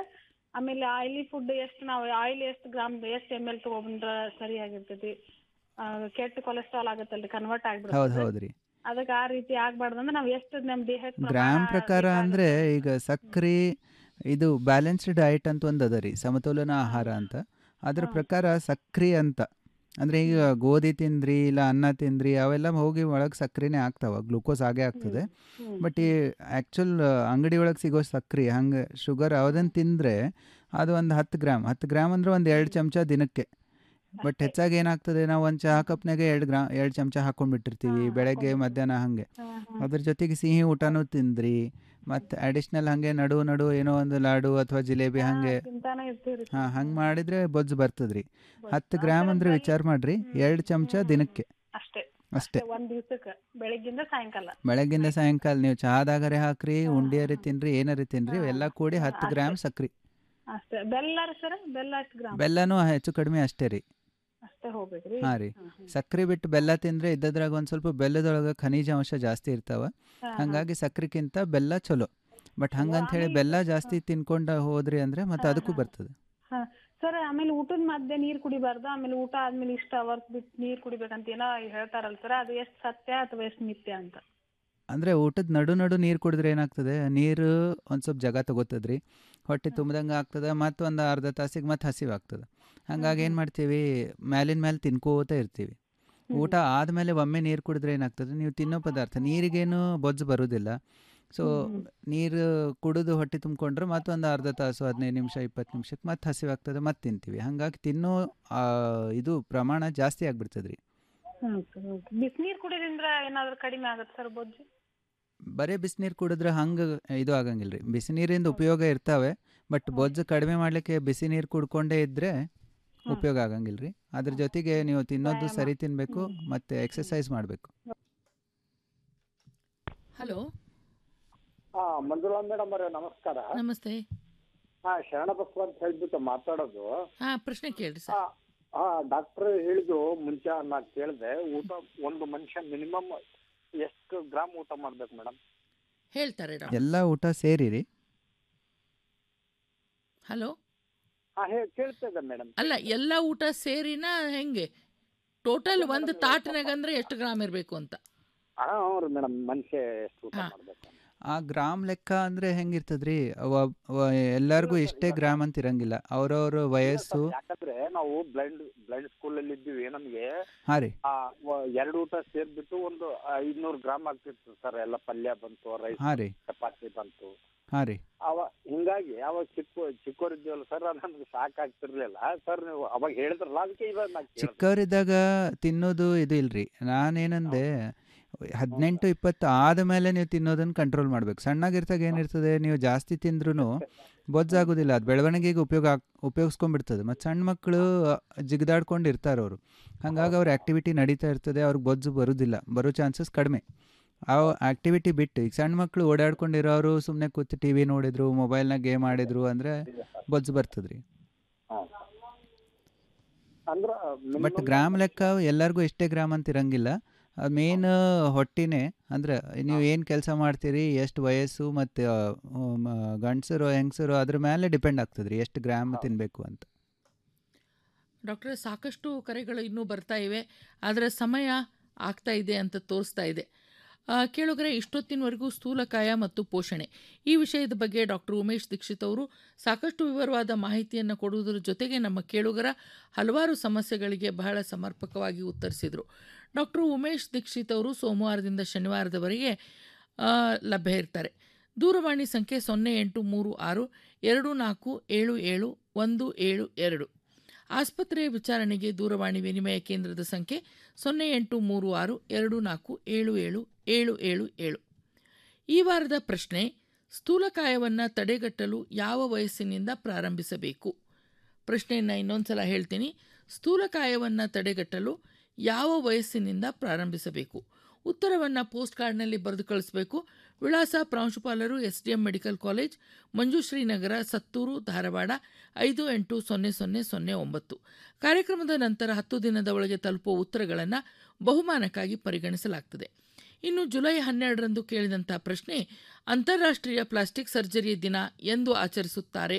Speaker 9: ಆಮೇಲೆ ಆಯಿಲಿ ಫುಡ್ ಎಷ್ಟು ನಾವು ಆಯಿಲ್ ಎಷ್ಟು ಗ್ರಾಮ್ ಎಷ್ಟು ಎಮ್ ಎಲ್ ತಗೊಬಂದ್ರ ಸರಿಯಾಗಿರ್ತೈತಿ ಆ, ಕೆಟ್ಟ ಕೊಲೆಸ್ಟ್ರಾಲ್ ಆಗತ್ತಲ್ರಿ ಕನ್ವರ್ಟ್
Speaker 1: ಹೌದು
Speaker 9: ಆಗ್ಬಿಡುತ್ತೆ
Speaker 1: ಹೌದ್ರಿ
Speaker 9: ಅದಕ್ಕೆ ಆ ರೀತಿ ಆಗ್ಬಾರ್ದಂದ್ರೆ ನಾವು ಎಷ್ಟು ನಮ್ಮ ದೇಹಕ್ಕೆ
Speaker 1: ಗ್ರಾಮ್ ಪ್ರಕಾರ ಅಂದರೆ ಈಗ ಸಕ್ರೆ ಇದು ಬ್ಯಾಲೆನ್ಸ್ಡ್ ಡಯಟ್ ಅಂತ ಒಂದು ಅದ ರೀ ಸಮತೋಲನ ಆಹಾರ ಅಂತ ಅದ್ರ ಪ್ರಕಾರ ಸಕ್ರೆ ಅಂತ ಅಂದರೆ ಈಗ ಗೋಧಿ ತಿಂದ್ರಿ ಇಲ್ಲ ಅನ್ನ ತಿಂದ್ರಿ ಅವೆಲ್ಲ ಹೋಗಿ ಒಳಗೆ ಸಕ್ಕರೆನೇ ಆಗ್ತಾವ ಗ್ಲೂಕೋಸ್ ಆಗೇ ಆಗ್ತದೆ ಬಟ್ ಈ ಆ್ಯಕ್ಚುಲ್ ಅಂಗಡಿ ಒಳಗೆ ಸಿಗೋ ಸಕ್ರೆ ಹಂಗೆ ಶುಗರ್ ಯಾವುದನ್ನು ತಿಂದರೆ ಅದು ಒಂದು ಹತ್ತು ಗ್ರಾಮ್ ಹತ್ತು ಗ್ರಾಮ್ ಅಂದರೆ ಒಂದು ಎರಡು ಚಮಚ ದಿನಕ್ಕೆ ಬಟ್ ಹೆಚ್ಚಾಗಿ ಏನಾಗ್ತದೆ ನಾವು ಒಂದು ಚಹಾ ಕಪ್ನಾಗೆ ಎರಡು ಗ್ರಾ ಎರಡು ಚಮಚ ಹಾಕೊಂಡ್ಬಿಟ್ಟಿರ್ತೀವಿ ಬೆಳಗ್ಗೆ ಮಧ್ಯಾಹ್ನ ಹಾಗೆ ಅದ್ರ ಜೊತೆಗೆ ಸಿಹಿ ಊಟನೂ ತಿಂದ್ರಿ ಮತ್ತು ಅಡಿಷ್ನಲ್ ಹಾಗೆ ನಡು ನಡು ಏನೋ ಒಂದು ಲಾಡು ಅಥವಾ ಜಿಲೇಬಿ ಹಾಗೆ
Speaker 9: ತಿಂತಾನೆ ಇರ್ತೀವಿ
Speaker 1: ಹಾಂ ಹಂಗೆ ಮಾಡಿದ್ರೆ ಬೊಜ್ಜು ಬರ್ತದ್ರಿ ಹತ್ತು ಗ್ರಾಮ್ ಅಂದ್ರೆ ವಿಚಾರ ಮಾಡ್ರಿ ಎರಡು ಚಮಚ ದಿನಕ್ಕೆ
Speaker 9: ಅಷ್ಟೇ
Speaker 1: ಅಷ್ಟೇ
Speaker 9: ಒಂದ್ ದಿವ್ಸಕ್ಕೆ ಬೆಳಿಗ್ಗಿಂದ ಸಾಯಂಕಾಲ
Speaker 1: ಬೆಳಗ್ಗಿಂದ ಸಾಯಂಕಾಲ ನೀವು ಚಹಾದಾಗರೆ ಹಾಕ್ರಿ ಉಂಡಿಯರಿ ತಿನ್ರಿ ಏನಾರಿ ತಿನ್ರಿ ಎಲ್ಲ ಕೂಡಿ ಹತ್ತು ಗ್ರಾಮ್ ಸಕ್ರಿ
Speaker 9: ಅಷ್ಟೇ ಬೆಲ್ಲ ರೀ ಸರ್ ಬೆಲ್ಲ ಎಷ್ಟು ಗ್ರಾಮ್
Speaker 1: ಬೆಲ್ಲನೂ ಹೆಚ್ಚು ಕಡಿಮೆ ಅಷ್ಟೇ ರೀ
Speaker 9: ಅಷ್ಟೇ ಹೋಗ್ಬೇಕ್ರಿ
Speaker 1: ಹಾಂ ರೀ ಸಕ್ರೆ ಬಿಟ್ಟು ಬೆಲ್ಲ ತಿಂದ್ರೆ ಇದ್ದದ್ರಾಗ ಒಂದು ಸ್ವಲ್ಪ ಬೆಲ್ಲದೊಳಗೆ ಖನಿಜಾಂಶ ಜಾಸ್ತಿ ಇರ್ತಾವ
Speaker 9: ಹಾ,
Speaker 1: ಹಾಗಾಗಿ ಸಕ್ರೆಕ್ಕಿಂತ ಬೆಲ್ಲ ಚಲೋ ಬಟ್ ಹಂಗಂತ ಹೇಳಿ ಬೆಲ್ಲ ಜಾಸ್ತಿ ತಿನ್ಕೊಂಡ ಹೋದ್ರಿ ಅಂದ್ರೆ ಮತ್ತೆ ಅದಕ್ಕೂ ಬರ್ತದೆ
Speaker 9: ಹಾ ಸರ್ ಆಮೇಲೆ ಊಟದ ಮಧ್ಯೆ ನೀರ್ ಕುಡಿಬಾರ್ದು ಆಮೇಲೆ ಊಟ ಆದ್ಮೇಲೆ ಇಷ್ಟ ಅವರ್ಸ್ ಬಿಟ್ಟು ನೀರ್ ಕುಡಿಬೇಕಂತ ಏನೋ ಹೇಳ್ತಾರಲ್ಲ ಸರ್ ಅದು ಎಷ್ಟು ಸತ್ಯ ಅಥವಾ ಎಷ್ಟು ಮಿಥ್ಯ ಅಂತ
Speaker 1: ಅಂದರೆ ಊಟದ ನಡು ನಡು ನೀರು ಕುಡಿದ್ರೆ ಏನಾಗ್ತದೆ ನೀರು ಒಂದು ಸ್ವಲ್ಪ ಜಾಗ ತಗೋತದ್ರಿ ಹೊಟ್ಟೆ ತುಂಬ್ದಂಗೆ ಆಗ್ತದೆ ಮತ್ತು ಒಂದು ಅರ್ಧ ತಾಸಿಗೆ ಮತ್ತೆ ಹಸಿವು ಆಗ್ತದೆ ಹಂಗಾಗಿ ಏನು ಮಾಡ್ತೀವಿ ಮ್ಯಾಲಿನ ಮೇಲೆ ತಿನ್ಕೋತ ಇರ್ತೀವಿ ಊಟ ಆದಮೇಲೆ ಒಮ್ಮೆ ನೀರು ಕುಡಿದ್ರೆ ಏನಾಗ್ತದೆ ನೀವು ತಿನ್ನೋ ಪದಾರ್ಥ ನೀರಿಗೇನು ಬೊಜ್ಜು ಬರೋದಿಲ್ಲ ಸೊ ನೀರು ಕುಡಿದು ಹೊಟ್ಟೆ ತುಂಬಿಕೊಂಡ್ರೆ ಮತ್ತೊಂದು ಅರ್ಧ ತಾಸು ಹದಿನೈದು ನಿಮಿಷ ಇಪ್ಪತ್ತು ನಿಮಿಷಕ್ಕೆ ಮತ್ತೆ ಹಸಿವಾಗ್ತದೆ ಮತ್ತೆ ತಿಂತೀವಿ ಹಾಗಾಗಿ ತಿನ್ನೋ ಆ, ಇದು ಪ್ರಮಾಣ ಜಾಸ್ತಿ ಆಗ್ಬಿಡ್ತದೆ ರೀ
Speaker 9: ಹ್ಮ್ ಸರ್ ಓಕೆ ಬಿಸಿನೀರ್ ಕುಡಿಯೋದ್ರಿಂದ ಏನಾದ್ರು ಕಡಿಮೆ ಆಗುತ್ತೆ ಸರ್ ಬೊಜ್ಜು
Speaker 1: ಬರೀ ಬಿಸಿನೀರು ಕುಡಿದ್ರೆ ಹಂಗೆ ಇದು ಆಗಂಗಿಲ್ಲ ರೀ ಬಿಸಿ ನೀರಿಂದ ಉಪಯೋಗ ಇರ್ತಾವೆ ಬಟ್ ಬೊಜ್ಜು ಕಡಿಮೆ ಮಾಡಲಿಕ್ಕೆ ಬಿಸಿ ನೀರು ಕುಡ್ಕೊಂಡೇ ಇದ್ದರೆ ಉಪಯೋಗ ಆಗಂಗಿಲ್ಲ ರೀ ಅದ್ರ ಜೊತೆಗೆ ನೀವು ತಿನ್ನೋದು ಸರಿ ತಿನ್ನಬೇಕು ಮತ್ತು ಎಕ್ಸಸೈಸ್ ಮಾಡಬೇಕು
Speaker 21: ಹಲೋ
Speaker 8: ಹಾ ಮಂಜುಳಾ ಮೇಡಮ್ ಅವರೇ ನಮಸ್ಕಾರ
Speaker 21: ನಮಸ್ತೆ
Speaker 8: ಹಾ ಶರಣಬಸವ ಅಂತ ಹೇಳ್ಬಿಟ್ಟು ಮಾತಾಡೋದು
Speaker 21: ಹಾ ಪ್ರಶ್ನೆ ಕೇಳ್ರಿ
Speaker 8: ಹಾ
Speaker 21: ಸರ್
Speaker 8: ಹಾ ಡಾಕ್ಟರ್ ಹೇಳಿದ್ದು ಮುಂಚೆ ನಾ ಕೇಳಿದೆ ಊಟ ಒಂದು ಮನುಷ್ಯ ಮಿನಿಮಮ್ ಎಷ್ಟು ಗ್ರಾಮ್ ಊಟ ಮಾಡ್ಬೇಕು ಮೇಡಮ್
Speaker 21: ಹೇಳ್ತಾರೆ ಡಾಕ್ಟರ್
Speaker 1: ಎಲ್ಲ ಊಟ ಸೇರಿ ರೀ
Speaker 21: ಹಲೋ
Speaker 8: ಹಾ ಹೇ ಕೇಳ್ತದೆ ಮೇಡಮ್
Speaker 21: ಅಲ್ಲ ಎಲ್ಲ ಊಟ ಸೇರಿನ ಹೆಂಗೆ ಟೋಟಲ್ ಒಂದು ತಾಟ್ನಾಗ ಅಂದ್ರೆ ಎಷ್ಟು ಗ್ರಾಮ್ ಇರಬೇಕು ಅಂತ
Speaker 8: ಹಾ ಹ್ಞೂ ರೀ ಮೇಡಮ್ ಮನುಷ್ಯ ಎಷ್ಟು ಊಟ ಮಾಡ್ಬೇಕು
Speaker 1: ಆ ಗ್ರಾಮ್ ಲೆಕ್ಕ ಅಂದರೆ ಹೆಂಗಿರ್ತದ್ರಿ ಅವ- ಅವ- ಎಲ್ಲರಿಗೂ ಇಷ್ಟೇ ಗ್ರಾಮ್ ಅಂತ ಇರಂಗಿಲ್ಲ ಅವ್ರವ್ರ ವಯಸ್ಸು
Speaker 8: ಯಾಕಂದ್ರೆ ನಾವು ಬ್ಲೈಂಡ್ ಬ್ಲೈಂಡ್ ಸ್ಕೂಲ್ ಅಲ್ಲಿ ಇದ್ದೀವಿ ನಮ್ಗೆ
Speaker 1: ಹಾಂ ರೀ
Speaker 8: ಆ ವ- ಎರಡು ಊಟ ಸೇರ್ಬಿಟ್ಟು ಒಂದು ಐದ್ನೂರು ಗ್ರಾಮ್ ಆಗ್ತಿತ್ತು ಸರ್ ಎಲ್ಲ ಪಲ್ಯ ಬಂತು ರೈಸ್
Speaker 1: ಹಾಂ ರೀ
Speaker 8: ಚಪಾತಿ ಬಂತು
Speaker 1: ಹಾಂ ರೀ
Speaker 8: ಅವ ಹಿಂಗಾಗಿ ಅವಾಗ ಚಿಕ್ಕ ಚಿಕ್ಕವರಿದ್ದೀವಲ್ಲ ಸರ್ ನಮ್ಗೆ ಸಾಕಾಗ್ತಿರ್ಲಿಲ್ಲ ಸರ್ ನೀವು ಅವಾಗ ಹೇಳಿದ್ರಲ್ಲ ಅದಕ್ಕೆ ಇವಾಗ ನಾ ಕೇಳ್ದೆ.
Speaker 1: ಚಿಕ್ಕವರಿದ್ದಾಗ ತಿನ್ನೋದು ಇದು ಇಲ್ರಿ ನಾನೇನಂದೆ ಹದಿನೆಂಟು ಇಪ್ಪತ್ತು ಆದಮೇಲೆ ನೀವು ತಿನ್ನೋದನ್ನ ಕಂಟ್ರೋಲ್ ಮಾಡ್ಬೇಕು ಸಣ್ಣಗಿರ್ತಾಗ ಏನಿರ್ತದೆ ನೀವು ಜಾಸ್ತಿ ತಿಂದ್ರೂ ಬೊಜ್ಜಾಗೋದಿಲ್ಲ ಅದು ಬೆಳವಣಿಗೆಗೆ ಉಪಯೋಗ ಆಗ್ ಉಪಯೋಗಿಸ್ಕೊಂಡ್ಬಿಡ್ತದೆ ಮತ್ತು ಸಣ್ಣ ಮಕ್ಕಳು ಜಿಗಿದಾಡ್ಕೊಂಡು ಇರ್ತಾರೆ ಅವರು ಹಾಗಾಗಿ ಅವ್ರ ಆ್ಯಕ್ಟಿವಿಟಿ ನಡೀತಾ ಇರ್ತದೆ ಅವ್ರಿಗೆ ಬೊಜ್ಜು ಬರೋದಿಲ್ಲ ಬರೋ ಚಾನ್ಸಸ್ ಕಡಿಮೆ ಆ ಆ್ಯಕ್ಟಿವಿಟಿ ಬಿಟ್ಟು ಈಗ ಸಣ್ಣ ಮಕ್ಕಳು ಓಡಾಡ್ಕೊಂಡಿರೋರು ಸುಮ್ಮನೆ ಕೂತು ಟಿ ವಿ ನೋಡಿದ್ರು ಮೊಬೈಲ್ನಾಗ ಗೇಮ್ ಆಡಿದ್ರು ಅಂದರೆ ಬೊಜ್ಜು ಬರ್ತದೆ ರೀ
Speaker 8: ಅಂದ್ರ
Speaker 1: ಬಟ್ ಗ್ರಾಮ್ ಲೆಕ್ಕ ಎಲ್ಲರಿಗೂ ಎಷ್ಟೇ ಗ್ರಾಮ್ ಅಂತ ಇರಂಗಿಲ್ಲ ಮೇನ್ ಹೊಟ್ಟಿನೇ ಅಂದ್ರೆ ನೀವು ಏನು ಕೆಲಸ ಮಾಡ್ತೀರಿ ಎಷ್ಟು ವಯಸ್ಸು ಮತ್ತು ಗಂಡಸರು ಹೆಂಗಸರು ಅದ್ರ ಮೇಲೆ ಡಿಪೆಂಡ್ ಆಗ್ತದೆ ರೀ ಎಷ್ಟು ಗ್ರಾಮ್ ತಿನ್ನಬೇಕು ಅಂತ
Speaker 21: ಡಾಕ್ಟ್ರೆ ಸಾಕಷ್ಟು ಕರೆಗಳು ಇನ್ನೂ ಬರ್ತಾ ಇವೆ ಆದರೆ ಸಮಯ ಆಗ್ತಾ ಇದೆ ಅಂತ ತೋರಿಸ್ತಾ ಇದೆ ಆ, ಕೇಳುಗರೆ ಇಷ್ಟೊತ್ತಿನವರೆಗೂ ಸ್ಥೂಲಕಾಯ ಮತ್ತು ಪೋಷಣೆ ಈ ವಿಷಯದ ಬಗ್ಗೆ ಡಾಕ್ಟರ್ ಉಮೇಶ್ ದೀಕ್ಷಿತ್ ಅವರು ಸಾಕಷ್ಟು ವಿವರವಾದ ಮಾಹಿತಿಯನ್ನು ಕೊಡುವುದರ ಜೊತೆಗೆ ನಮ್ಮ ಕೇಳುಗರ ಹಲವಾರು ಸಮಸ್ಯೆಗಳಿಗೆ ಬಹಳ ಸಮರ್ಪಕವಾಗಿ ಉತ್ತರಿಸಿದರು ಡಾಕ್ಟರ್ ಉಮೇಶ್ ದೀಕ್ಷಿತ್ ಅವರು ಸೋಮವಾರದಿಂದ ಶನಿವಾರದವರೆಗೆ ಆ, ಲಭ್ಯ ಇರ್ತಾರೆ ದೂರವಾಣಿ ಸಂಖ್ಯೆ ಸೊನ್ನೆ ಎಂಟು ಮೂರು ಆರು ಎರಡು ನಾಲ್ಕು ಏಳು ಏಳು ಒಂದು ಏಳು ಎರಡು ಆಸ್ಪತ್ರೆಯ ವಿಚಾರಣೆಗೆ ದೂರವಾಣಿ ವಿನಿಮಯ ಕೇಂದ್ರದ ಸಂಖ್ಯೆ ಸೊನ್ನೆ ಎಂಟು ಮೂರು ಆರು ಎರಡು ನಾಲ್ಕು ಏಳು ಏಳು ಏಳು ಏಳು ಏಳು ಈ ವಾರದ ಪ್ರಶ್ನೆ ಸ್ಥೂಲಕಾಯವನ್ನು ತಡೆಗಟ್ಟಲು ಯಾವ ವಯಸ್ಸಿನಿಂದ ಪ್ರಾರಂಭಿಸಬೇಕು ಪ್ರಶ್ನೆಯನ್ನು ಇನ್ನೊಂದು ಸಲ ಹೇಳ್ತೀನಿ ಸ್ಥೂಲಕಾಯವನ್ನು ತಡೆಗಟ್ಟಲು ಯಾವ ವಯಸ್ಸಿನಿಂದ ಪ್ರಾರಂಭಿಸಬೇಕು ಉತ್ತರವನ್ನು ಪೋಸ್ಟ್ ಕಾರ್ಡ್ನಲ್ಲಿ ಬರೆದು ಕಳಿಸಬೇಕು ವಿಳಾಸ ಪ್ರಾಂಶುಪಾಲರು S D M medical college Manjushri Nagar Sattur Dharwad ಐದು ಎಂಟು ಸೊನ್ನೆ ಸೊನ್ನೆ ಸೊನ್ನೆ ಒಂಬತ್ತು ಕಾರ್ಯಕ್ರಮದ ನಂತರ ಹತ್ತು ದಿನದ ಒಳಗೆ ತಲುಪುವ ಉತ್ತರಗಳನ್ನು ಬಹುಮಾನಕ್ಕಾಗಿ ಪರಿಗಣಿಸಲಾಗ್ತದೆ ಇನ್ನು ಜುಲೈ ಹನ್ನೆರಡರಂದು ಕೇಳಿದಂಥ ಪ್ರಶ್ನೆ ಅಂತಾರಾಷ್ಟ್ರೀಯ ಪ್ಲಾಸ್ಟಿಕ್ ಸರ್ಜರಿ ದಿನ ಎಂದು ಆಚರಿಸುತ್ತಾರೆ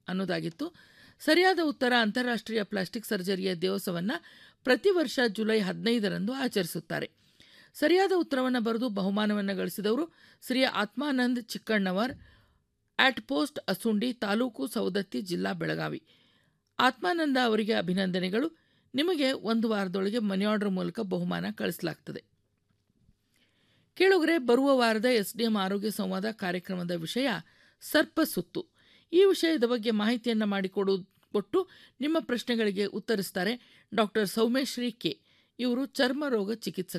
Speaker 21: ಅನ್ನೋದಾಗಿತ್ತು ಸರಿಯಾದ ಉತ್ತರ ಅಂತಾರಾಷ್ಟ್ರೀಯ ಪ್ಲಾಸ್ಟಿಕ್ ಸರ್ಜರಿಯ ದಿವಸವನ್ನು ಪ್ರತಿ ವರ್ಷ ಜುಲೈ ಹದಿನೈದರಂದು ಆಚರಿಸುತ್ತಾರೆ ಸರಿಯಾದ ಉತ್ತರವನ್ನು ಬರೆದು ಬಹುಮಾನವನ್ನು ಗಳಿಸಿದವರು ಶ್ರೀ ಆತ್ಮಾನಂದ್ ಚಿಕ್ಕಣ್ಣವರ್ ಆಟ್ ಪೋಸ್ಟ್ ಅಸುಂಡಿ ತಾಲೂಕು ಸೌದತ್ತಿ ಜಿಲ್ಲಾ ಬೆಳಗಾವಿ ಆತ್ಮಾನಂದ ಅವರಿಗೆ ಅಭಿನಂದನೆಗಳು ನಿಮಗೆ ಒಂದು ವಾರದೊಳಗೆ ಮನಿ ಆರ್ಡರ್ ಮೂಲಕ ಬಹುಮಾನ ಕಳಿಸಲಾಗ್ತದೆ ಕೇಳುಗರೆ ಬರುವ ವಾರದ ಎಸ್ಡಿಎಂ ಆರೋಗ್ಯ ಸಂವಾದ ಕಾರ್ಯಕ್ರಮದ ವಿಷಯ ಸರ್ಪ ಸುತ್ತು ಈ ವಿಷಯದ ಬಗ್ಗೆ ಮಾಹಿತಿಯನ್ನು ಮಾಡಿಕೊಡು ಕೊಟ್ಟು ನಿಮ್ಮ ಪ್ರಶ್ನೆಗಳಿಗೆ ಉತ್ತರಿಸ್ತಾರೆ ಡಾಕ್ಟರ್ ಸೌಮೇಶ್ರೀ ಕೆ ಇವರು ಚರ್ಮ ರೋಗ ಚಿಕಿತ್ಸಕರು